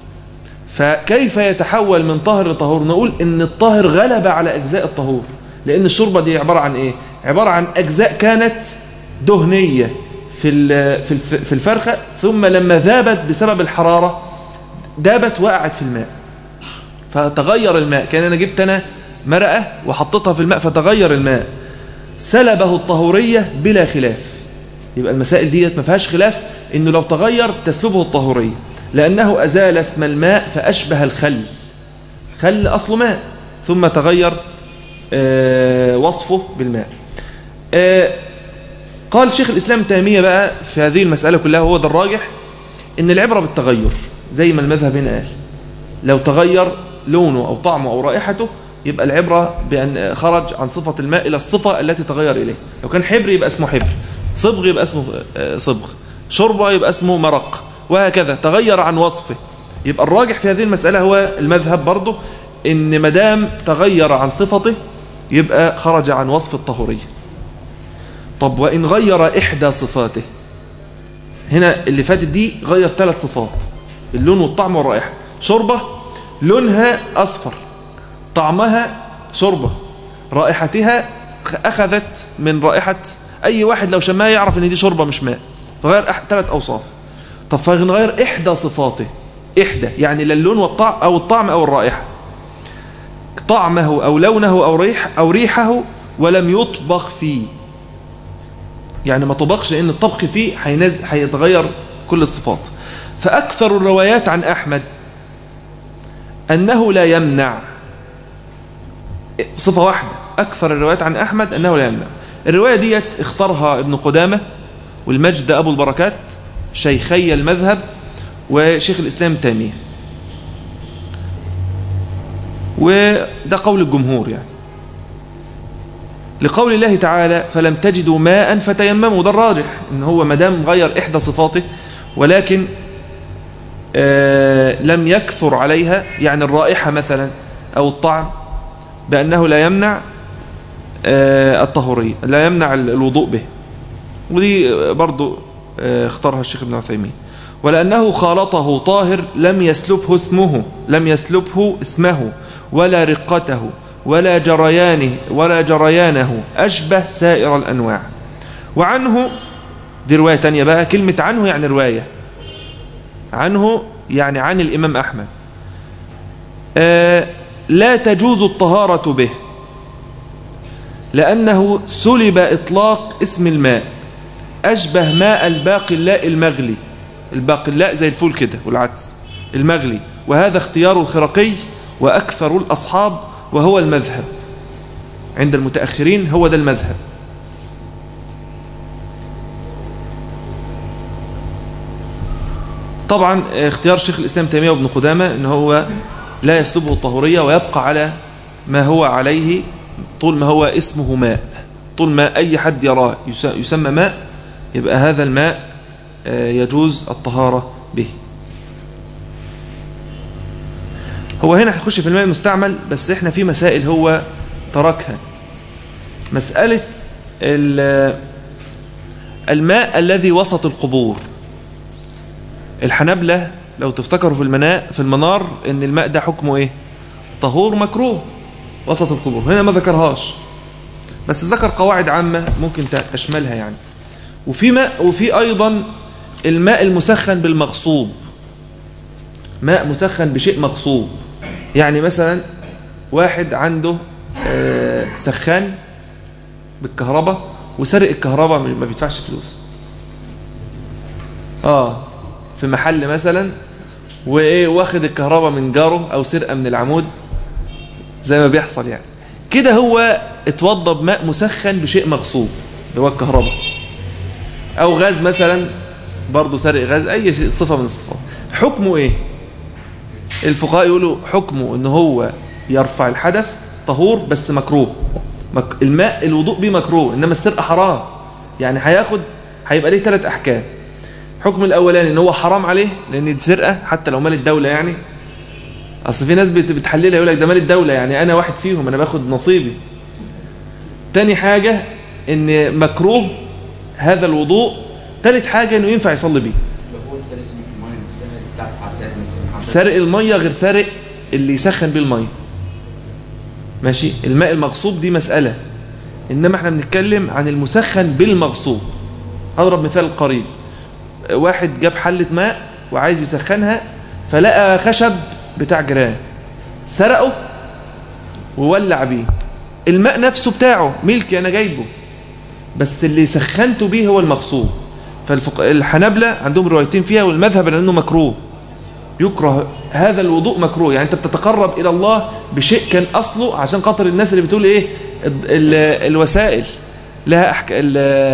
فكيف يتحول من طاهر لطهور نقول ان الطاهر غلب على أجزاء الطهور لأن الشوربة دي عبارة عن إيه عبارة عن أجزاء كانت دهنية في في الفرخة ثم لما ذابت بسبب الحرارة دابت وقعت في الماء فتغير الماء كان أنا جبت أنا مرقة وحطيتها في الماء فتغير الماء سلبه الطهورية بلا خلاف يبقى المسائل ديت ما فيهاش خلاف انه لو تغير تسلبه الطهورية لأنه أزال اسم الماء فأشبه الخل خل أصله ماء ثم تغير آه وصفه بالماء آه قال شيخ الإسلام تيمية بقى في هذه المسألة كلها هو ده الراجح إن العبرة بالتغير زي ما المذهب هنا قال لو تغير لونه أو طعمه أو رائحته يبقى العبرة بأن خرج عن صفة الماء إلى الصفة التي تغير إليه لو كان حبر يبقى اسمه حبر صبغ يبقى اسمه صبغ شربة يبقى اسمه مرق وهكذا تغير عن وصفه يبقى الراجح في هذه المسألة هو المذهب برضه إن مدام تغير عن صفته يبقى خرج عن وصف الطهورية طب وإن غير إحدى صفاته هنا اللي فاتت دي غير ثلاث صفات اللون والطعم والرائحة شربة لونها أصفر طعمها شربة رائحتها أخذت من رائحة أي واحد لو شمها يعرف أن دي شربة مش ماء فغير ثلاث أوصاف طب فنغير إحدى صفاته إحدى يعني للون والطعم أو الطعم أو الرائحة طعمه أو لونه أو, ريح أو ريحه ولم يطبخ فيه يعني ما طبخش لأن الطبخ فيه هيتغير كل الصفات فأكثر الروايات عن أحمد أنه لا يمنع صفة واحدة أكثر الروايات عن أحمد أنه لا يمنع الرواية ديت اختارها ابن قدامة والمجد أبو البركات شيخي المذهب وشيخ الإسلام تيمية وده قول الجمهور يعني لقول الله تعالى فلم تجدوا ماء فتيمموا ده الراجح ان هو مدام غير إحدى صفاته ولكن آه لم يكثر عليها يعني الرائحة مثلا أو الطعم بأنه لا يمنع آه الطهورية لا يمنع الوضوء به ودي برضو آه اختارها الشيخ ابن عثيمين ولأنه خالطه طاهر لم يسلبه اسمه لم يسلبه اسمه ولا رقته ولا جريانه ولا جريانه أشبه سائر الأنواع وعنه دي رواية تانية بقى كلمة عنه يعني رواية عنه يعني عن الإمام أحمد آه لا تجوز الطهارة به لأنه سلب إطلاق اسم الماء أشبه ماء الباقلاء المغلي الباقلاء زي الفول كده والعدس المغلي وهذا اختيار الخرقي وأكثر الأصحاب وهو المذهب عند المتأخرين هو ده المذهب طبعا اختيار شيخ الإسلام تيمية وابن قدامة ان هو لا يسلبه الطهورية ويبقى على ما هو عليه طول ما هو اسمه ماء طول ما أي حد يراه يسمى ماء يبقى هذا الماء يجوز الطهارة به هو هنا هيخش في الماء المستعمل بس احنا في مسائل هو تركها مسألة الماء الذي وسط القبور الحنبلة لو تفتكروا في المناء في المنار ان الماء ده حكمه ايه طهور مكروه وسط القبور هنا ما ذكرهاش بس ذكر قواعد عامة ممكن تشملها يعني وفي ماء وفي ايضا الماء المسخن بالمغصوب ماء مسخن بشيء مغصوب يعني مثلا واحد عنده سخان بالكهرباء وسرق الكهرباء ما بيدفعش فلوس اه في محل مثلا وايه واخد الكهرباء من جاره او سرقه من العمود زي ما بيحصل يعني كده هو اتوضى بماء مسخن بشيء مغصوب اللي هو الكهرباء او غاز مثلا برضه سرق غاز اي شيء صفه من الصفات حكمه ايه الفقهاء يقولوا حكمه ان هو يرفع الحدث طهور بس مكروه مك... الماء الوضوء به مكروه انما السرقه حرام يعني هياخد هيبقى ليه ثلاث احكام الحكم الاولاني ان هو حرام عليه لان دي سرقه حتى لو مال الدوله يعني اصل في ناس بتحللها يقول لك ده مال الدوله يعني انا واحد فيهم انا باخد نصيبي تاني حاجه ان مكروه هذا الوضوء تالت حاجه انه ينفع يصلي بيه سرق الميه غير سرق اللي يسخن بيه الميه ماشي الماء المغصوب دي مسألة إنما احنا بنتكلم عن المسخن بالمغصوب هضرب مثال قريب واحد جاب حلة ماء وعايز يسخنها فلقى خشب بتاع جيران سرقه وولع بيه الماء نفسه بتاعه ملكي أنا جايبه بس اللي سخنته بيه هو المغصوب فالحنابلة عندهم روايتين فيها والمذهب لأنه مكروه يكره هذا الوضوء مكروه يعني انت بتتقرب الى الله بشيء كان اصله عشان خاطر الناس اللي بتقول ايه ال ال الوسائل لها أحك... ال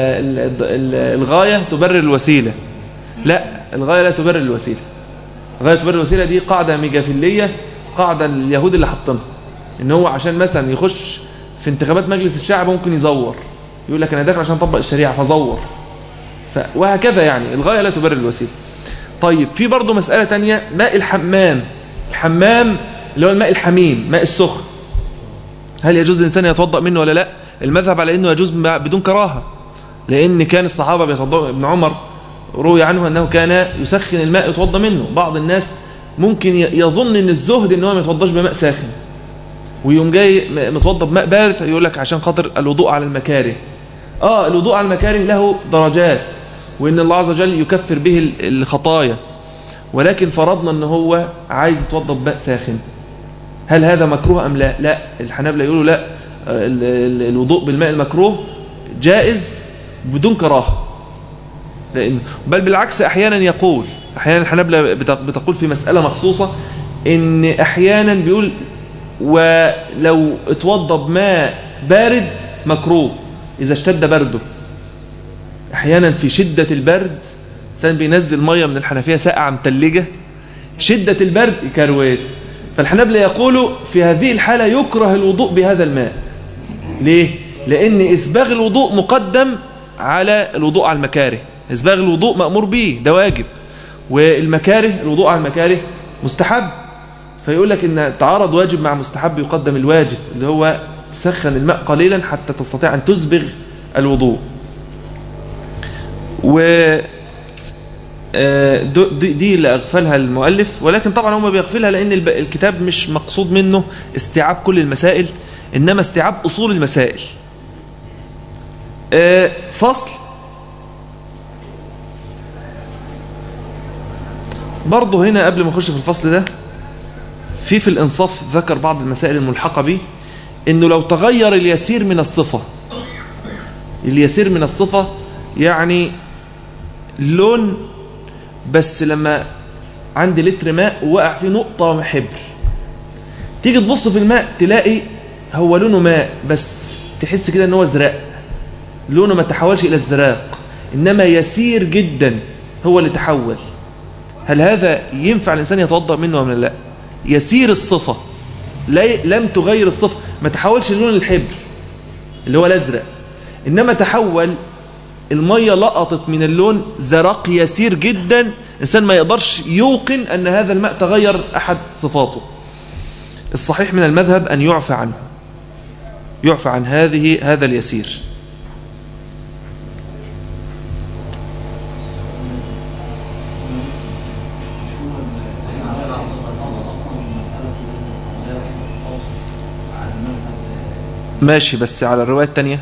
ال الغايه تبرر الوسيله لا الغايه لا تبرر الوسيله الغايه تبرر الوسيله دي قاعده ميجافيليه قاعده اليهود اللي حاطينها ان هو عشان مثلا يخش في انتخابات مجلس الشعب ممكن يزور يقول لك انا داخل عشان اطبق الشريعه فزور ف... وهكذا يعني الغايه لا تبرر الوسيله طيب في برضه مسألة تانية ماء الحمام الحمام اللي هو الماء الحميم ماء السخن هل يجوز الإنسان يتوضأ منه ولا لا المذهب على أنه يجوز بدون كراهة لأن كان الصحابة بيتوضأوا ابن عمر روي عنه أنه كان يسخن الماء يتوضأ منه بعض الناس ممكن يظن أن الزهد أنه ما يتوضاش بماء ساخن ويوم جاي متوضأ بماء بارد يقول لك عشان خاطر الوضوء على المكاره آه الوضوء على المكاره له درجات وإن الله عز وجل يكفر به الخطايا ولكن فرضنا أن هو عايز يتوضا بماء ساخن هل هذا مكروه أم لا لا الحنابلة يقولوا لا الوضوء بالماء المكروه جائز بدون كراهه لأن بل بالعكس أحيانا يقول أحيانا الحنابلة بتقول في مسألة مخصوصة إن أحيانا بيقول ولو اتوضى بماء بارد مكروه إذا اشتد برده احيانا في شدة البرد الانسان بينزل مية من الحنفية ساقعة متلجة شدة البرد يكرويت فالحنابلة يقولوا في هذه الحالة يكره الوضوء بهذا الماء ليه؟ لأن إسباغ الوضوء مقدم على الوضوء على المكاره إسباغ الوضوء مأمور به ده واجب والمكاره الوضوء على المكاره مستحب فيقول لك إن تعارض واجب مع مستحب يقدم الواجب اللي هو تسخن الماء قليلا حتى تستطيع أن تسبغ الوضوء و دي اللي أغفلها المؤلف ولكن طبعا هم بيغفلها لأن الكتاب مش مقصود منه استيعاب كل المسائل إنما استيعاب أصول المسائل فصل برضه هنا قبل ما نخش في الفصل ده في في الإنصاف ذكر بعض المسائل الملحقة به إنه لو تغير اليسير من الصفة اليسير من الصفة يعني لون بس لما عندي لتر ماء ووقع فيه نقطة حبر تيجي تبص في الماء تلاقي هو لونه ماء بس تحس كده ان هو زرق لونه ما تحولش الى الزراق انما يسير جدا هو اللي تحول هل هذا ينفع الانسان يتوضا منه ام لا يسير الصفه لا لم تغير الصفه ما تحولش لون الحبر اللي هو الازرق انما تحول الميه لقطت من اللون زرق يسير جدا الانسان ما يقدرش يوقن ان هذا الماء تغير احد صفاته الصحيح من المذهب ان يعفى عنه يعفى عن هذه هذا اليسير ماشي بس على الرواية التانية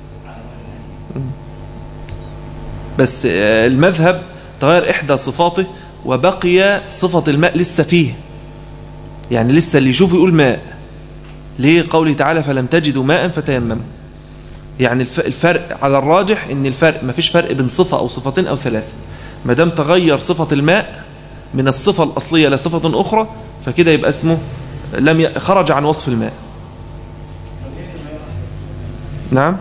بس آه، المذهب تغير إحدى صفاته وبقي صفة الماء لسه فيه يعني لسه اللي يشوفه يقول ماء ليه قوله تعالى فلم تجدوا ماء فتيمموا يعني الف- الفرق على الراجح ان الفرق ما فيش فرق بين صفة او صفتين او ثلاثة ما دام تغير صفة الماء من الصفة الأصلية لصفة أخرى فكده يبقى اسمه لم ي... خرج عن وصف الماء نعم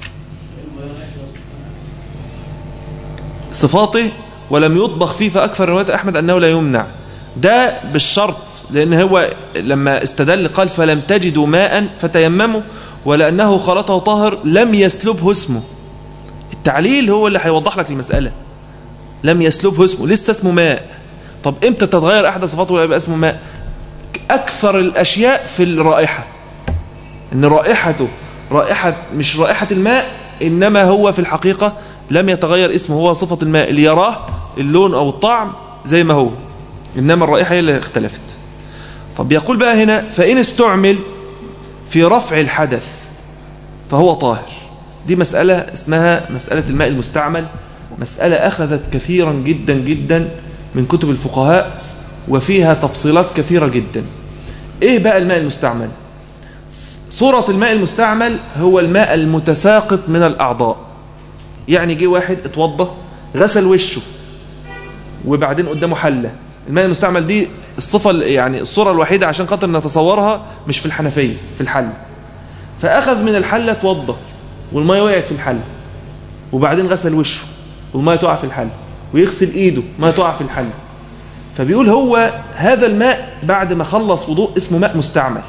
صفاته ولم يطبخ فيه فأكثر رواية أحمد أنه لا يمنع ده بالشرط لأن هو لما استدل قال فلم تجدوا ماء فتيمموا ولأنه خلطه طاهر لم يسلبه اسمه التعليل هو اللي هيوضح لك المسألة لم يسلبه اسمه لسه اسمه ماء طب امتى تتغير أحد صفاته ولا يبقى اسمه ماء أكثر الأشياء في الرائحة إن رائحته رائحة مش رائحة الماء إنما هو في الحقيقة لم يتغير اسمه هو صفة الماء اللي يراه اللون أو الطعم زي ما هو إنما الرائحة هي اللي اختلفت طب يقول بقى هنا فإن استعمل في رفع الحدث فهو طاهر دي مسألة اسمها مسألة الماء المستعمل مسألة أخذت كثيرا جدا جدا من كتب الفقهاء وفيها تفصيلات كثيرة جدا إيه بقى الماء المستعمل صورة الماء المستعمل هو الماء المتساقط من الأعضاء يعني جه واحد اتوضى غسل وشه وبعدين قدامه حلة الماء المستعمل دي الصفة يعني الصورة الوحيدة عشان خاطر نتصورها مش في الحنفية في الحل فأخذ من الحلة اتوضى والمية وقعت في الحل وبعدين غسل وشه والمية تقع في الحل ويغسل ايده ما تقع في الحل فبيقول هو هذا الماء بعد ما خلص وضوء اسمه ماء مستعمل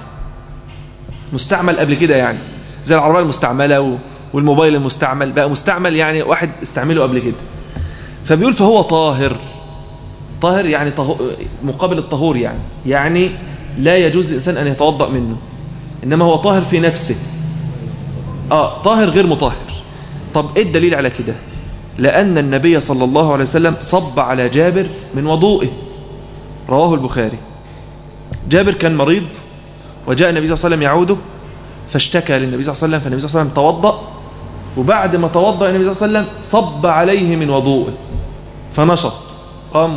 مستعمل قبل كده يعني زي العربية المستعملة والموبايل المستعمل بقى مستعمل يعني واحد استعمله قبل كده فبيقول فهو طاهر طاهر يعني طهو مقابل الطهور يعني يعني لا يجوز للإنسان أن يتوضأ منه إنما هو طاهر في نفسه آه طاهر غير مطهر طب إيه الدليل على كده لأن النبي صلى الله عليه وسلم صب على جابر من وضوئه رواه البخاري جابر كان مريض وجاء النبي صلى الله عليه وسلم يعوده فاشتكى للنبي صلى الله عليه وسلم فالنبي صلى الله عليه وسلم توضأ وبعد ما توضأ النبي صلى الله عليه وسلم صب عليه من وضوئه فنشط قام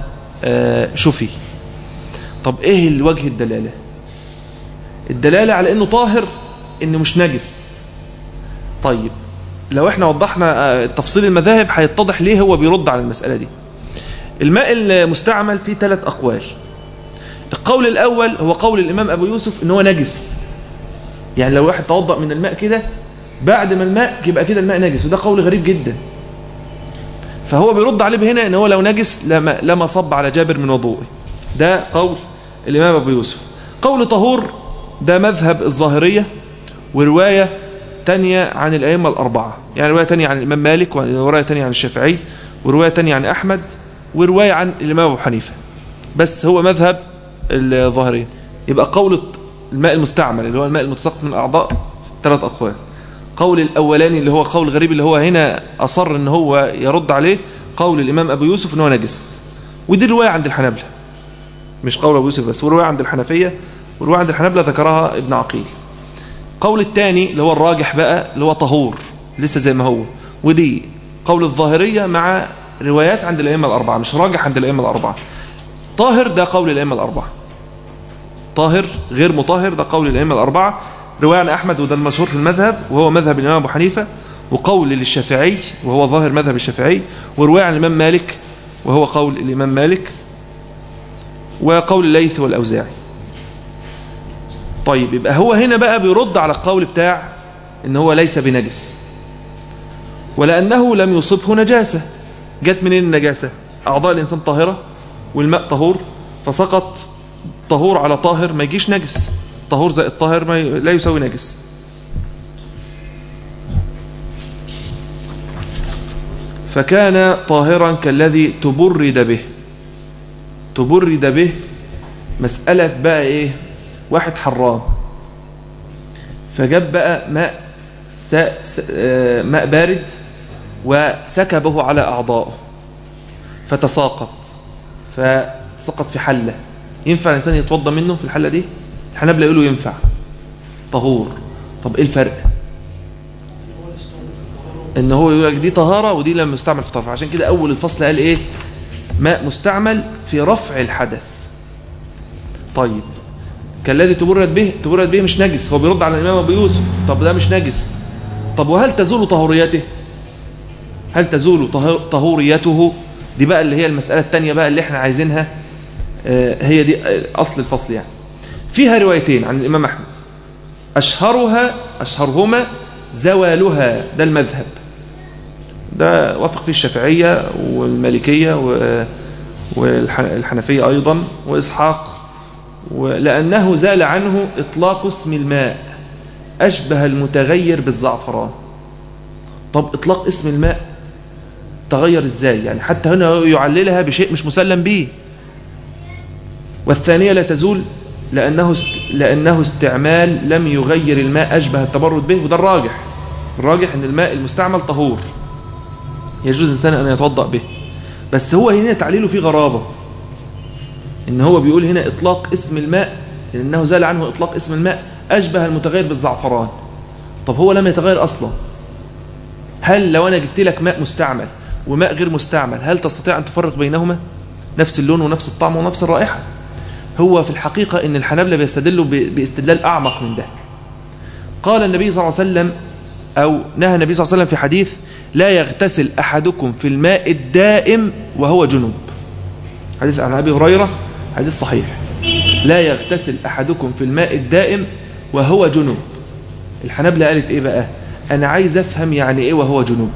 وشفي طب ايه الوجه الدلالة الدلالة على انه طاهر انه مش نجس طيب لو احنا وضحنا تفصيل المذاهب هيتضح ليه هو بيرد على المسألة دي الماء المستعمل فيه ثلاث أقوال القول الأول هو قول الإمام أبو يوسف إن هو نجس يعني لو واحد توضأ من الماء كده بعد ما الماء يبقى كده الماء نجس وده قول غريب جدا فهو بيرد عليه هنا ان هو لو نجس لما, لما صب على جابر من وضوءه ده قول الإمام أبو يوسف قول طهور ده مذهب الظاهرية ورواية تانية عن الأئمة الأربعة يعني رواية تانية عن الإمام مالك ورواية تانية عن الشافعي ورواية تانية عن أحمد ورواية عن الإمام أبو حنيفة بس هو مذهب الظاهرية يبقى قول الماء المستعمل اللي هو الماء المتساقط من الأعضاء ثلاث أقوال قول الأولاني اللي هو قول غريب اللي هو هنا أصر ان هو يرد عليه قول الإمام أبو يوسف ان هو نجس ودي رواية عند الحنابلة مش قول أبو يوسف بس ورواية عند الحنفية ورواية عند الحنابلة ذكرها ابن عقيل قول الثاني اللي هو الراجح بقى اللي هو طهور لسه زي ما هو ودي قول الظاهرية مع روايات عند الأئمة الأربعة مش راجح عند الأئمة الأربعة طاهر ده قول الأئمة الأربعة طاهر غير مطهر ده قول الأئمة الأربعة رواية عن أحمد وده المشهور في المذهب وهو مذهب الإمام أبو حنيفة وقول للشافعي وهو ظاهر مذهب الشافعي ورواية عن الإمام مالك وهو قول الإمام مالك وقول الليث والأوزاعي طيب يبقى هو هنا بقى بيرد على القول بتاع ان هو ليس بنجس ولأنه لم يصبه نجاسة جت منين النجاسة أعضاء الإنسان طاهرة والماء طهور فسقط طهور على طاهر ما يجيش نجس طهور زائد طاهر ما ي... لا يساوي نجس فكان طاهرا كالذي تبرد به تبرد به مسألة بقى ايه واحد حرام فجاب بقى ماء س... س... ماء بارد وسكبه على أعضائه فتساقط فسقط في حلة ينفع الإنسان يتوضى منه في الحلة دي الحنابلة يقولوا ينفع طهور طب إيه الفرق إن هو يقول لك دي طهارة ودي لم يستعمل في طهارة عشان كده أول الفصل قال إيه ماء مستعمل في رفع الحدث طيب كالذي تبرد به تبرد به مش نجس هو بيرد على الإمام أبو يوسف طب ده مش نجس طب وهل تزول طهوريته هل تزول طهوريته دي بقى اللي هي المسألة التانية بقى اللي احنا عايزينها هي دي أصل الفصل يعني فيها روايتين عن الإمام أحمد أشهرها أشهرهما زوالها ده المذهب ده وثق فيه الشافعية والمالكية والحنفية أيضا وإسحاق لأنه زال عنه إطلاق اسم الماء أشبه المتغير بالزعفران طب إطلاق اسم الماء تغير إزاي يعني حتى هنا يعللها بشيء مش مسلم به والثانية لا تزول لأنه, است... لأنه استعمال لم يغير الماء أشبه التبرد به وده الراجح الراجح أن الماء المستعمل طهور يجوز الإنسان أن يتوضأ به بس هو هنا تعليله فيه غرابة إن هو بيقول هنا إطلاق اسم الماء لأنه زال عنه إطلاق اسم الماء أشبه المتغير بالزعفران طب هو لم يتغير أصلا هل لو أنا جبت لك ماء مستعمل وماء غير مستعمل هل تستطيع أن تفرق بينهما نفس اللون ونفس الطعم ونفس الرائحة هو في الحقيقة أن الحنابلة بيستدلوا باستدلال أعمق من ده قال النبي صلى الله عليه وسلم أو نهى النبي صلى الله عليه وسلم في حديث لا يغتسل أحدكم في الماء الدائم وهو جنوب حديث عن أبي هريرة حديث صحيح لا يغتسل أحدكم في الماء الدائم وهو جنوب الحنابلة قالت إيه بقى أنا عايز أفهم يعني إيه وهو جنوب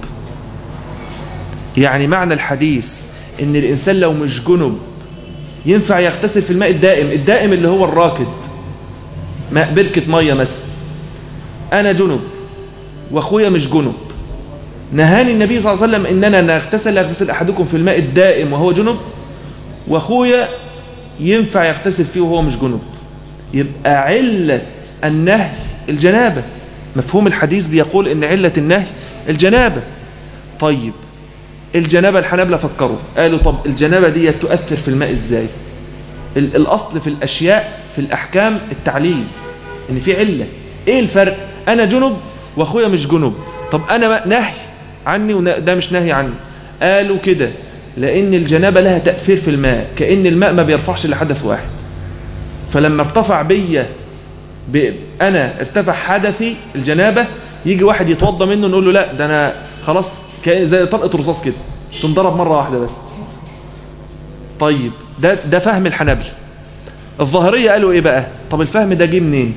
يعني معنى الحديث إن الإنسان لو مش جنوب ينفع يغتسل في الماء الدائم الدائم اللي هو الراكد ماء بركة مية مثلا أنا جنوب وأخويا مش جنوب نهاني النبي صلى الله عليه وسلم إننا نغتسل يغتسل أحدكم في الماء الدائم وهو جنوب وأخويا ينفع يغتسل فيه وهو مش جنوب يبقى علة النهي الجنابة مفهوم الحديث بيقول إن علة النهي الجنابة طيب الجنابة الحنابلة فكروا قالوا طب الجنابة دي تؤثر في الماء ازاي الأصل في الأشياء في الأحكام التعليل إن في علة إيه الفرق أنا جنب وأخويا مش جنب طب أنا نهي عني وده مش نهي عني قالوا كده لأن الجنابة لها تأثير في الماء كأن الماء ما بيرفعش لحدث واحد فلما ارتفع بيا ب... أنا ارتفع حدثي الجنابة يجي واحد يتوضى منه نقول له لا ده أنا خلاص زي طلقة رصاص كده تنضرب مرة واحدة بس طيب ده ده فهم الحنابلة الظاهرية قالوا ايه بقى طب الفهم ده جه منين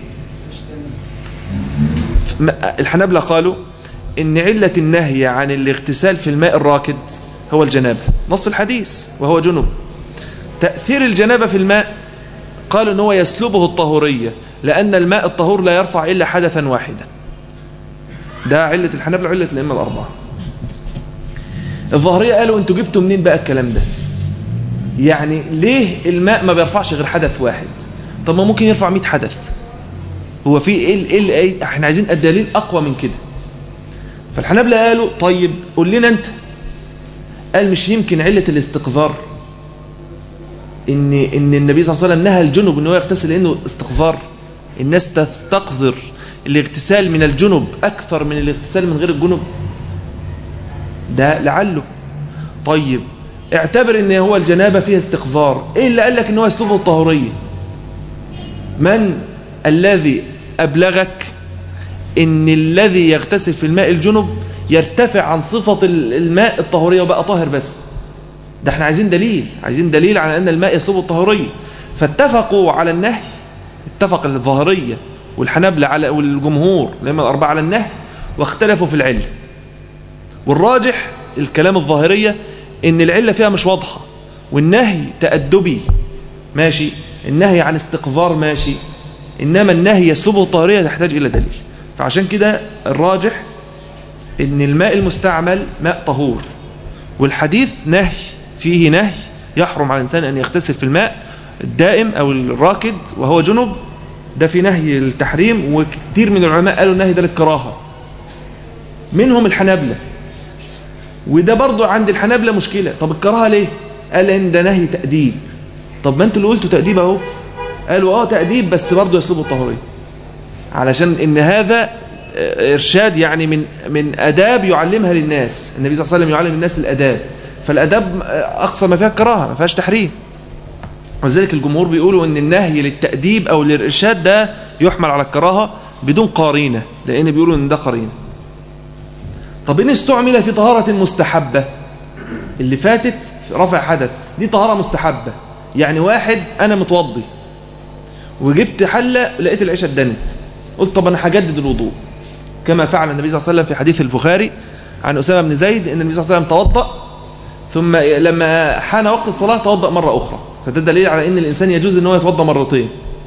الحنابلة قالوا ان علة النهي عن الاغتسال في الماء الراكد هو الجنابة نص الحديث وهو جنوب تأثير الجنابة في الماء قالوا ان هو يسلبه الطهورية لأن الماء الطهور لا يرفع إلا حدثا واحدا ده علة الحنابلة وعلة الأئمة الأربعة الظاهرية قالوا انتوا جبتوا منين بقى الكلام ده يعني ليه الماء ما بيرفعش غير حدث واحد طب ما ممكن يرفع 100 حدث هو في ايه ايه ايه احنا عايزين الدليل اقوى من كده فالحنابلة قالوا طيب قول لنا انت قال مش يمكن علة الاستقذار ان ان النبي صلى الله عليه وسلم نهى الجنب ان هو يغتسل لانه استقذار الناس تستقذر الاغتسال من الجنب اكثر من الاغتسال من غير الجنب ده لعله طيب اعتبر ان هو الجنابه فيها استقذار ايه اللي قال لك ان هو يسلبه الطهوريه من الذي أبلغك إن الذي يغتسل في الماء الجنب يرتفع عن صفة الماء الطهورية وبقى طاهر بس ده احنا عايزين دليل عايزين دليل على أن الماء يسلب الطهورية فاتفقوا على النهي اتفق الظاهرية والحنبلة على والجمهور لما الأربعة على النهي واختلفوا في العلة والراجح الكلام الظاهرية ان العلة فيها مش واضحة والنهي تأدبي ماشي النهي عن استقذار ماشي إنما النهي يسلبه الطهرية تحتاج إلى دليل فعشان كده الراجح ان الماء المستعمل ماء طهور والحديث نهي فيه نهي يحرم على الإنسان أن يغتسل في الماء الدائم أو الراكد وهو جنب ده في نهي التحريم وكثير من العلماء قالوا النهي ده للكراهة منهم الحنابلة وده برضو عند الحنابلة مشكلة طب الكراهة ليه قال ان ده نهي تأديب طب ما انتوا اللي قلتوا تأديب اهو قالوا اه تأديب بس برضو يسلب الطهورية علشان ان هذا ارشاد يعني من من اداب يعلمها للناس النبي صلى الله عليه وسلم يعلم الناس الاداب فالاداب اقصى ما فيها الكراهه ما فيهاش تحريم ولذلك الجمهور بيقولوا ان النهي للتأديب او للارشاد ده يحمل على الكراهه بدون قارينه لان بيقولوا ان ده قرينه طب ان استعمل في طهاره مستحبه اللي فاتت في رفع حدث دي طهاره مستحبه يعني واحد انا متوضي وجبت حله لقيت العشاء اتدنت قلت طب انا هجدد الوضوء كما فعل النبي صلى الله عليه وسلم في حديث البخاري عن أسامة بن زيد أن النبي صلى الله عليه وسلم توضأ ثم لما حان وقت الصلاة توضأ مرة أخرى فده دليل على أن الإنسان يجوز أنه يتوضأ مرتين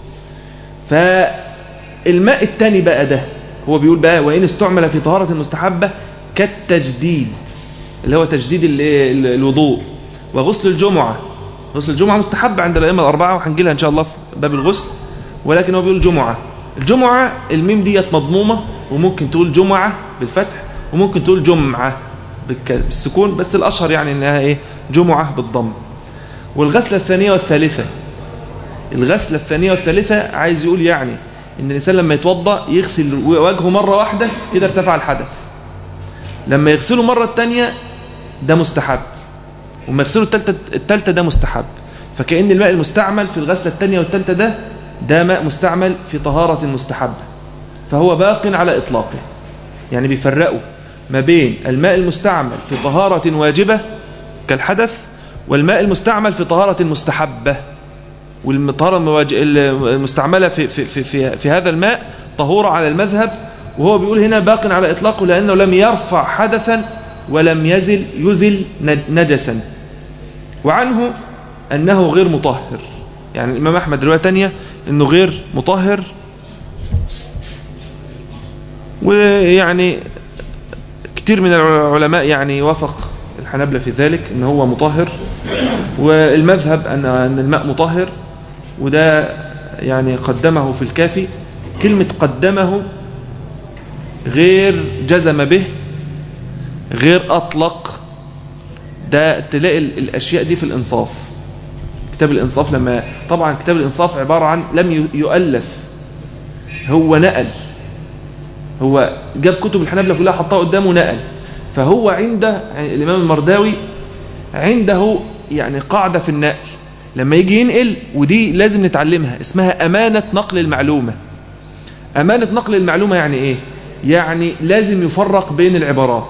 فالماء الثاني بقى ده هو بيقول بقى وإن استعمل في طهارة المستحبة كالتجديد اللي هو تجديد الوضوء وغسل الجمعة غسل الجمعة مستحب عند الأئمة الأربعة وهنجي لها إن شاء الله في باب الغسل ولكن هو بيقول جمعة الجمعة الميم ديت مضمومة وممكن تقول جمعة بالفتح وممكن تقول جمعة بالسكون بس الأشهر يعني إنها إيه جمعة بالضم والغسلة الثانية والثالثة الغسلة الثانية والثالثة عايز يقول يعني إن الإنسان لما يتوضأ يغسل وجهه مرة واحدة كده ارتفع الحدث لما يغسله مرة الثانية ده مستحب وما يغسله الثالثة الثالثة ده مستحب فكأن الماء المستعمل في الغسلة الثانية والثالثة ده ده ماء مستعمل في طهارة مستحبة فهو باق على إطلاقه يعني بيفرقوا ما بين الماء المستعمل في طهارة واجبة كالحدث والماء المستعمل في طهارة مستحبة والطهارة المستعملة في, في, في, في, في هذا الماء طهورة على المذهب وهو بيقول هنا باق على إطلاقه لأنه لم يرفع حدثا ولم يزل يزل نجسا وعنه أنه غير مطهر يعني الإمام أحمد رواية تانية أنه غير مطهر ويعني كتير من العلماء يعني وافق الحنابلة في ذلك ان هو مطهر والمذهب ان ان الماء مطهر وده يعني قدمه في الكافي كلمة قدمه غير جزم به غير أطلق ده تلاقي الأشياء دي في الإنصاف كتاب الإنصاف لما طبعا كتاب الإنصاف عبارة عن لم يؤلف هو نقل هو جاب كتب الحنابلة كلها حطها قدامه نقل فهو عنده الإمام المرداوي عنده يعني قاعدة في النقل لما يجي ينقل ودي لازم نتعلمها اسمها أمانة نقل المعلومة أمانة نقل المعلومة يعني إيه؟ يعني لازم يفرق بين العبارات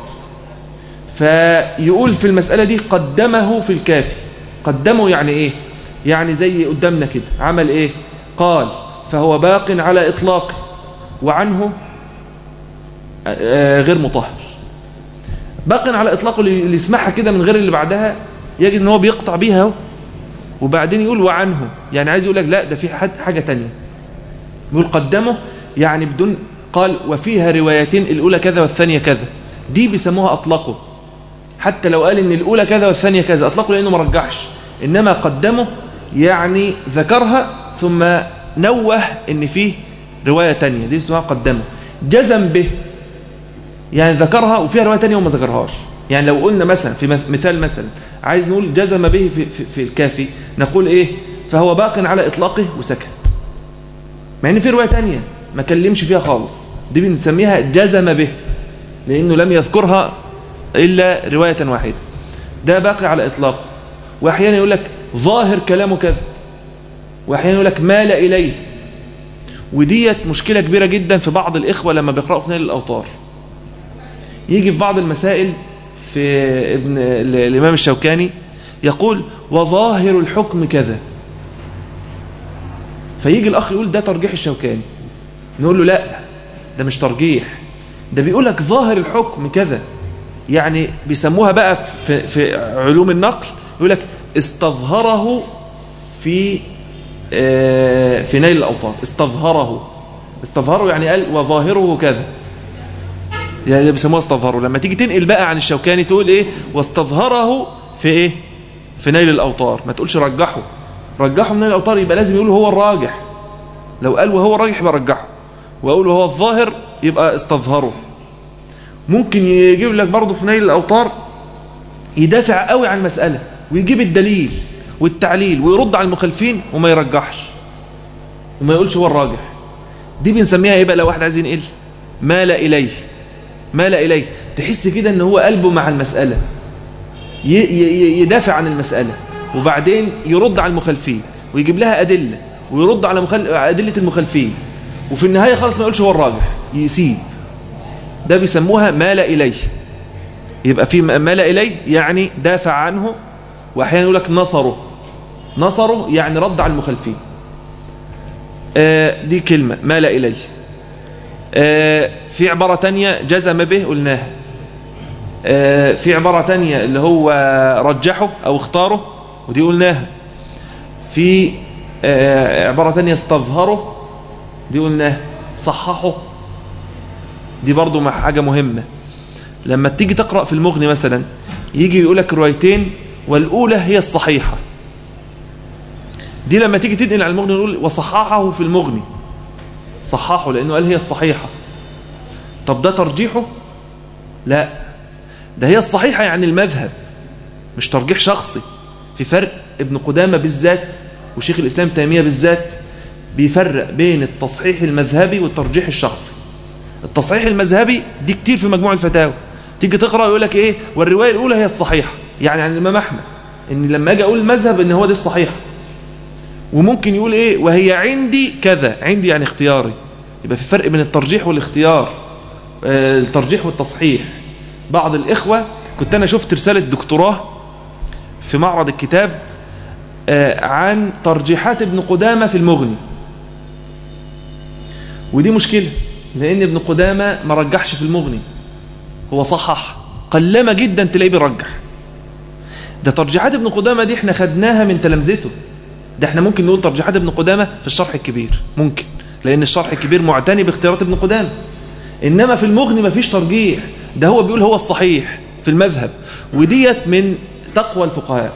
فيقول في المسألة دي قدمه في الكافي قدمه يعني إيه؟ يعني زي قدامنا كده عمل إيه؟ قال فهو باق على إطلاقه وعنه غير مطهر باق على إطلاقه اللي يسمعها كده من غير اللي بعدها يجد ان هو بيقطع بيها وبعدين يقول وعنه يعني عايز يقول لك لا ده في حاجة تانية يقول قدمه يعني بدون قال وفيها روايتين الأولى كذا والثانية كذا دي بيسموها أطلقه حتى لو قال ان الأولى كذا والثانية كذا أطلقه لأنه ما رجحش إنما قدمه يعني ذكرها ثم نوه ان فيه رواية تانية دي اسمها قدمه جزم به يعني ذكرها وفيها رواية تانية وما ذكرهاش يعني لو قلنا مثلا في مثال مثلا عايز نقول جزم به في, في, في الكافي نقول ايه فهو باق على اطلاقه وسكت مع ان في رواية تانية ما كلمش فيها خالص دي بنسميها جزم به لانه لم يذكرها الا رواية واحدة ده باقي على اطلاقه واحيانا يقول لك ظاهر كلامه كذا واحيانا يقول لك مال اليه وديت مشكلة كبيرة جدا في بعض الإخوة لما بيقرأوا في نيل الأوطار يجي في بعض المسائل في ابن الإمام الشوكاني يقول وظاهر الحكم كذا فيجي الأخ يقول ده ترجيح الشوكاني نقول له لا ده مش ترجيح ده بيقول لك ظاهر الحكم كذا يعني بيسموها بقى في, في علوم النقل يقول لك استظهره في آه، في نيل الأوطار استظهره استظهره يعني قال وظاهره كذا يعني بيسموها استظهره لما تيجي تنقل بقى عن الشوكاني تقول ايه واستظهره في ايه في نيل الأوطار ما تقولش رجحه رجحه من نيل الأوطار يبقى لازم يقول هو الراجح لو قال وهو الراجح يبقى رجحه وأقول وهو الظاهر يبقى استظهره ممكن يجيب لك برضه في نيل الأوطار يدافع قوي عن المسألة ويجيب الدليل والتعليل ويرد على المخالفين وما يرجحش وما يقولش هو الراجح دي بنسميها ايه بقى لو واحد عايز ينقل مال إليه مال إليه تحس كده ان هو قلبه مع المسألة يدافع عن المسألة وبعدين يرد على المخالفين ويجيب لها أدلة ويرد على مخل... أدلة المخالفين وفي النهاية خلاص ما يقولش هو الراجح يسيب ده بيسموها مال إليه يبقى في مال إليه يعني دافع عنه وأحيانا يقول لك نصره نصره يعني رد على المخالفين آه دي كلمة مال إليه آه في عبارة تانية جزم به قلناها آه في عبارة تانية اللي هو رجحه أو اختاره ودي قلناها في آه عبارة تانية استظهره دي قلناها صححه دي برضو مع حاجة مهمة لما تيجي تقرأ في المغني مثلا يجي يقول لك روايتين والأولى هي الصحيحة دي لما تيجي تنقل على المغني نقول وصححه في المغني صححه لأنه قال هي الصحيحة طب ده ترجيحه لا ده هي الصحيحة يعني المذهب مش ترجيح شخصي في فرق ابن قدامة بالذات وشيخ الإسلام تيمية بالذات بيفرق بين التصحيح المذهبي والترجيح الشخصي التصحيح المذهبي دي كتير في مجموع الفتاوى تيجي تقرأ يقول لك ايه والرواية الأولى هي الصحيحة يعني عن الإمام أحمد ان لما أجي أقول المذهب ان هو دي الصحيحة وممكن يقول ايه وهي عندي كذا عندي يعني اختياري يبقى في فرق بين الترجيح والاختيار الترجيح والتصحيح بعض الإخوة كنت أنا شفت رسالة دكتوراه في معرض الكتاب عن ترجيحات ابن قدامة في المغني ودي مشكلة لأن ابن قدامة ما رجحش في المغني هو صحح قلما جدا تلاقيه بيرجح ده ترجيحات ابن قدامة دي احنا خدناها من تلامذته ده احنا ممكن نقول ترجيحات ابن قدامة في الشرح الكبير ممكن لأن الشرح الكبير معتني باختيارات ابن قدامة إنما في المغني ما فيش ترجيح ده هو بيقول هو الصحيح في المذهب وديت من تقوى الفقهاء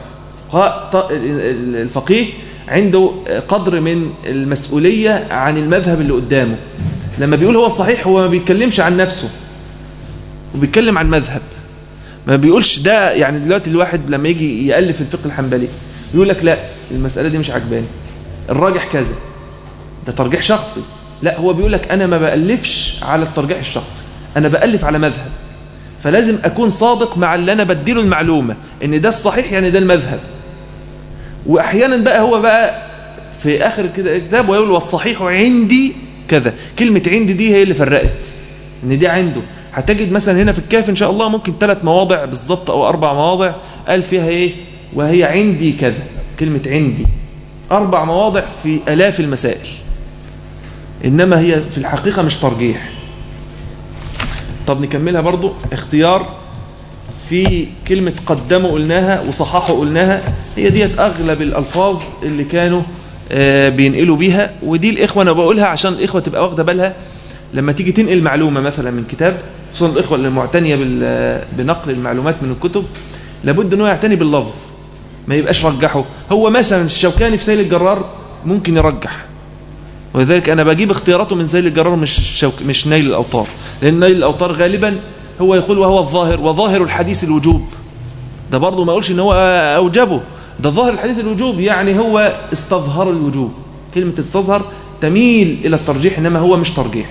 الفقيه عنده قدر من المسؤولية عن المذهب اللي قدامه لما بيقول هو الصحيح هو ما بيتكلمش عن نفسه وبيتكلم عن مذهب ما بيقولش ده يعني دلوقتي الواحد لما يجي يألف الفقه الحنبلي يقول لك لا المسألة دي مش عجباني الراجح كذا ده ترجيح شخصي لا هو بيقول لك أنا ما بألفش على الترجيح الشخصي أنا بألف على مذهب فلازم أكون صادق مع اللي أنا بديله المعلومة إن ده الصحيح يعني ده المذهب وأحيانا بقى هو بقى في آخر كده الكتاب ويقول والصحيح عندي كذا كلمة عندي دي هي اللي فرقت إن دي عنده هتجد مثلا هنا في الكاف إن شاء الله ممكن ثلاث مواضع بالظبط أو أربع مواضع قال فيها إيه وهي عندي كذا كلمة عندي أربع مواضع في ألاف المسائل إنما هي في الحقيقة مش ترجيح طب نكملها برضو اختيار في كلمة قدموا قلناها وصححوا قلناها هي ديت أغلب الألفاظ اللي كانوا بينقلوا بيها ودي الإخوة أنا بقولها عشان الإخوة تبقى واخدة بالها لما تيجي تنقل معلومة مثلا من كتاب خصوصا الإخوة اللي معتنية بنقل المعلومات من الكتب لابد أنه يعتني باللفظ ما يبقاش رجحه هو مثلا الشوكاني في سيل الجرار ممكن يرجح ولذلك أنا بجيب اختياراته من سيل الجرار مش, الشوك مش نيل الأوطار لأن نيل الأوطار غالبا هو يقول وهو الظاهر وظاهر الحديث الوجوب ده برضه ما يقولش ان هو أوجبه ده ظاهر الحديث الوجوب يعني هو استظهر الوجوب كلمة استظهر تميل إلى الترجيح إنما هو مش ترجيح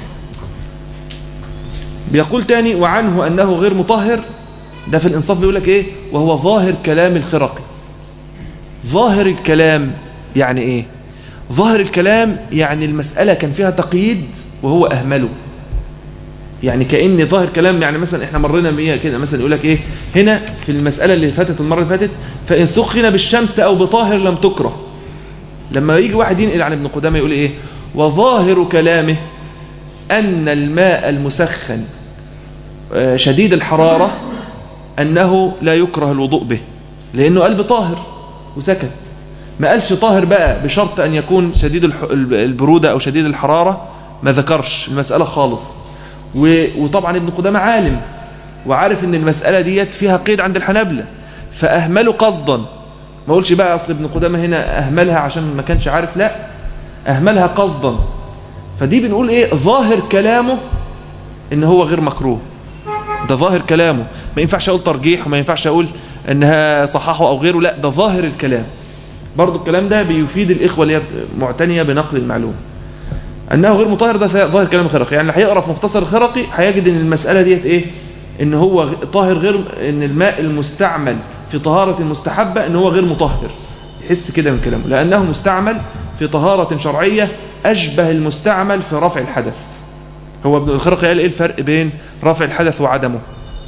بيقول تاني وعنه أنه غير مطهر ده في الإنصاف بيقول لك إيه وهو ظاهر كلام الخرقي ظاهر الكلام يعني إيه ظاهر الكلام يعني المسألة كان فيها تقييد وهو أهمله يعني كأن ظاهر كلام يعني مثلا احنا مرينا بيها كده مثلا يقول لك ايه هنا في المسألة اللي فاتت المرة اللي فاتت فإن سخن بالشمس أو بطاهر لم تكره لما يجي واحد ينقل عن ابن قدامة يقول ايه وظاهر كلامه أن الماء المسخن آه، شديد الحرارة أنه لا يكره الوضوء به لأنه قال بطاهر وسكت ما قالش طاهر بقى بشرط أن يكون شديد الح- البرودة أو شديد الحرارة ما ذكرش المسألة خالص و- وطبعا ابن قدامة عالم وعارف ان المسألة ديت فيها قيد عند الحنابلة فأهمله قصدا ما قولش بقى أصل ابن قدامة هنا أهملها عشان ما كانش عارف لا أهملها قصدا فدي بنقول ايه ظاهر كلامه ان هو غير مكروه ده ظاهر كلامه ما ينفعش اقول ترجيح وما ينفعش اقول انها صححه او غيره لا ده ظاهر الكلام برضو الكلام ده بيفيد الاخوه اللي هي معتنيه بنقل المعلومه انه غير مطهر ده ظاهر كلام الخرقي يعني اللي هيقرا في مختصر الخرقي هيجد ان المساله ديت ايه ان هو غ- طاهر غير ان الماء المستعمل في طهاره المستحبه ان هو غير مطهر يحس كده من كلامه لانه مستعمل في طهاره شرعيه اشبه المستعمل في رفع الحدث هو ابن الخرقي قال ايه الفرق بين رفع الحدث وعدمه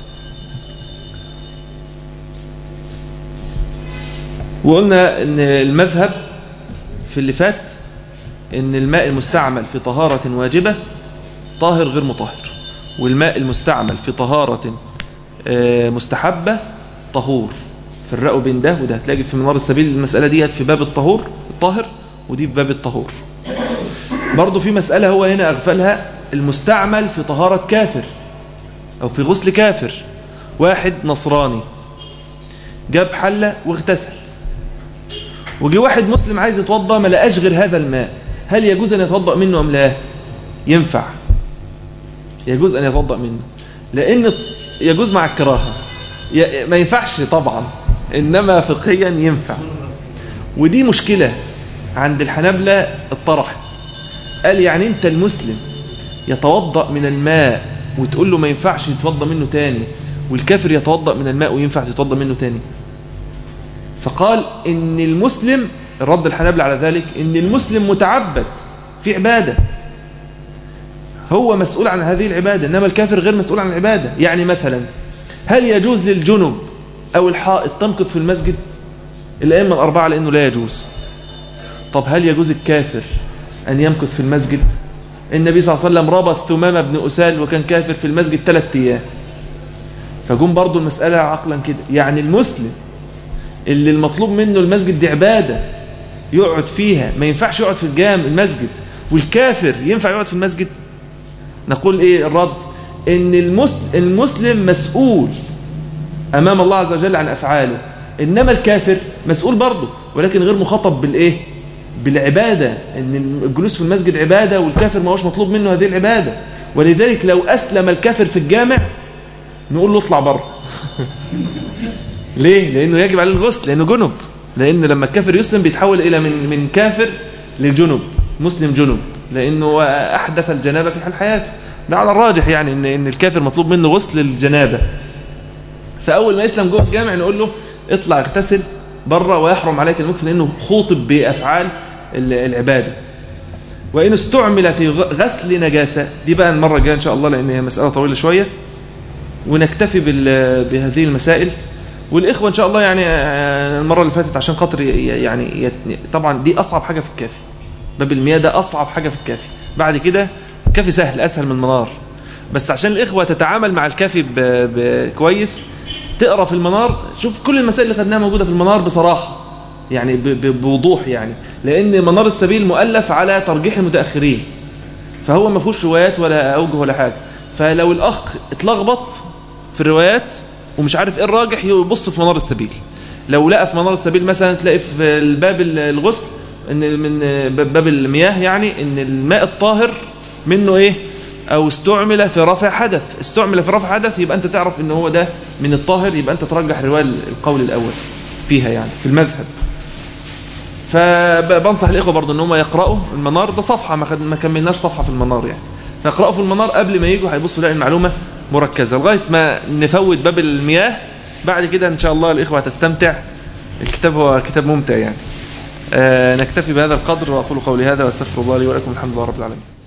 وقلنا ان المذهب في اللي فات ان الماء المستعمل في طهارة واجبة طاهر غير مطهر والماء المستعمل في طهارة آه، مستحبة طهور فرقوا بين ده وده هتلاقي في منار السبيل المسألة دي في باب الطهور الطاهر ودي في باب الطهور برضو في مسألة هو هنا أغفلها المستعمل في طهارة كافر أو في غسل كافر واحد نصراني جاب حلة واغتسل وجي واحد مسلم عايز يتوضا ما لقاش غير هذا الماء هل يجوز أن يتوضا منه أم لا ينفع يجوز أن يتوضا منه لأن يجوز مع الكراهة ي- ما ينفعش طبعا إنما فقهيا ينفع ودي مشكلة عند الحنابلة اتطرحت قال يعني انت المسلم يتوضأ من الماء وتقول له ما ينفعش يتوضأ منه تاني والكافر يتوضأ من الماء وينفع يتوضأ منه تاني فقال ان المسلم الرد الحنابلة على ذلك ان المسلم متعبد في عبادة هو مسؤول عن هذه العبادة انما الكافر غير مسؤول عن العبادة يعني مثلا هل يجوز للجنب او الحائط تمكث في المسجد الائمه الاربعه لانه لا يجوز طب هل يجوز الكافر أن يمكث في المسجد النبي صلى الله عليه وسلم ربط ثمامة بن أسال وكان كافر في المسجد ثلاثة أيام فجم برضو المسألة عقلا كده يعني المسلم اللي المطلوب منه المسجد دي عبادة يقعد فيها ما ينفعش يقعد في الجامع المسجد والكافر ينفع يقعد في المسجد نقول ايه الرد ان المسلم, المسلم مسؤول امام الله عز وجل عن افعاله انما الكافر مسؤول برضه ولكن غير مخاطب بالايه بالعبادة ان الجلوس في المسجد عبادة والكافر ما هوش مطلوب منه هذه العبادة ولذلك لو اسلم الكافر في الجامع نقول له اطلع بره ليه لانه يجب عليه الغسل لانه جنب لان لما الكافر يسلم بيتحول الى من من كافر لجنب مسلم جنب لانه احدث الجنابه في حال حياته ده على الراجح يعني ان ان الكافر مطلوب منه غسل الجنابه فاول ما يسلم جوه الجامع نقول له اطلع اغتسل بره ويحرم عليك المكث لانه خوطب بافعال العباده وان استعمل في غسل نجاسه دي بقى المره الجايه ان شاء الله لان هي مساله طويله شويه ونكتفي بهذه المسائل والاخوه ان شاء الله يعني المره اللي فاتت عشان خاطر يعني طبعا دي اصعب حاجه في الكافي باب المياه ده اصعب حاجه في الكافي بعد كده الكافي سهل اسهل من المنار بس عشان الاخوه تتعامل مع الكافي كويس تقرا في المنار شوف كل المسائل اللي خدناها موجوده في المنار بصراحه يعني بوضوح يعني لان منار السبيل مؤلف على ترجيح المتاخرين فهو ما فيهوش روايات ولا اوجه ولا حاجه فلو الاخ اتلخبط في الروايات ومش عارف ايه الراجح يبص في منار السبيل لو لقى في منار السبيل مثلا تلاقي في الباب الغسل ان من باب المياه يعني ان الماء الطاهر منه ايه او استعمل في رفع حدث استعمل في رفع حدث يبقى انت تعرف ان هو ده من الطاهر يبقى انت ترجح الروايه القول الاول فيها يعني في المذهب فبنصح الاخوه برضه ان هم يقراوا المنار ده صفحه ما, ما كملناش صفحه في المنار يعني فيقراوا في المنار قبل ما يجوا هيبصوا يلاقي المعلومه مركزه لغايه ما نفوت باب المياه بعد كده ان شاء الله الاخوه هتستمتع الكتاب هو كتاب ممتع يعني آه نكتفي بهذا القدر وأقول قولي هذا واستغفر الله لي ولكم الحمد لله رب العالمين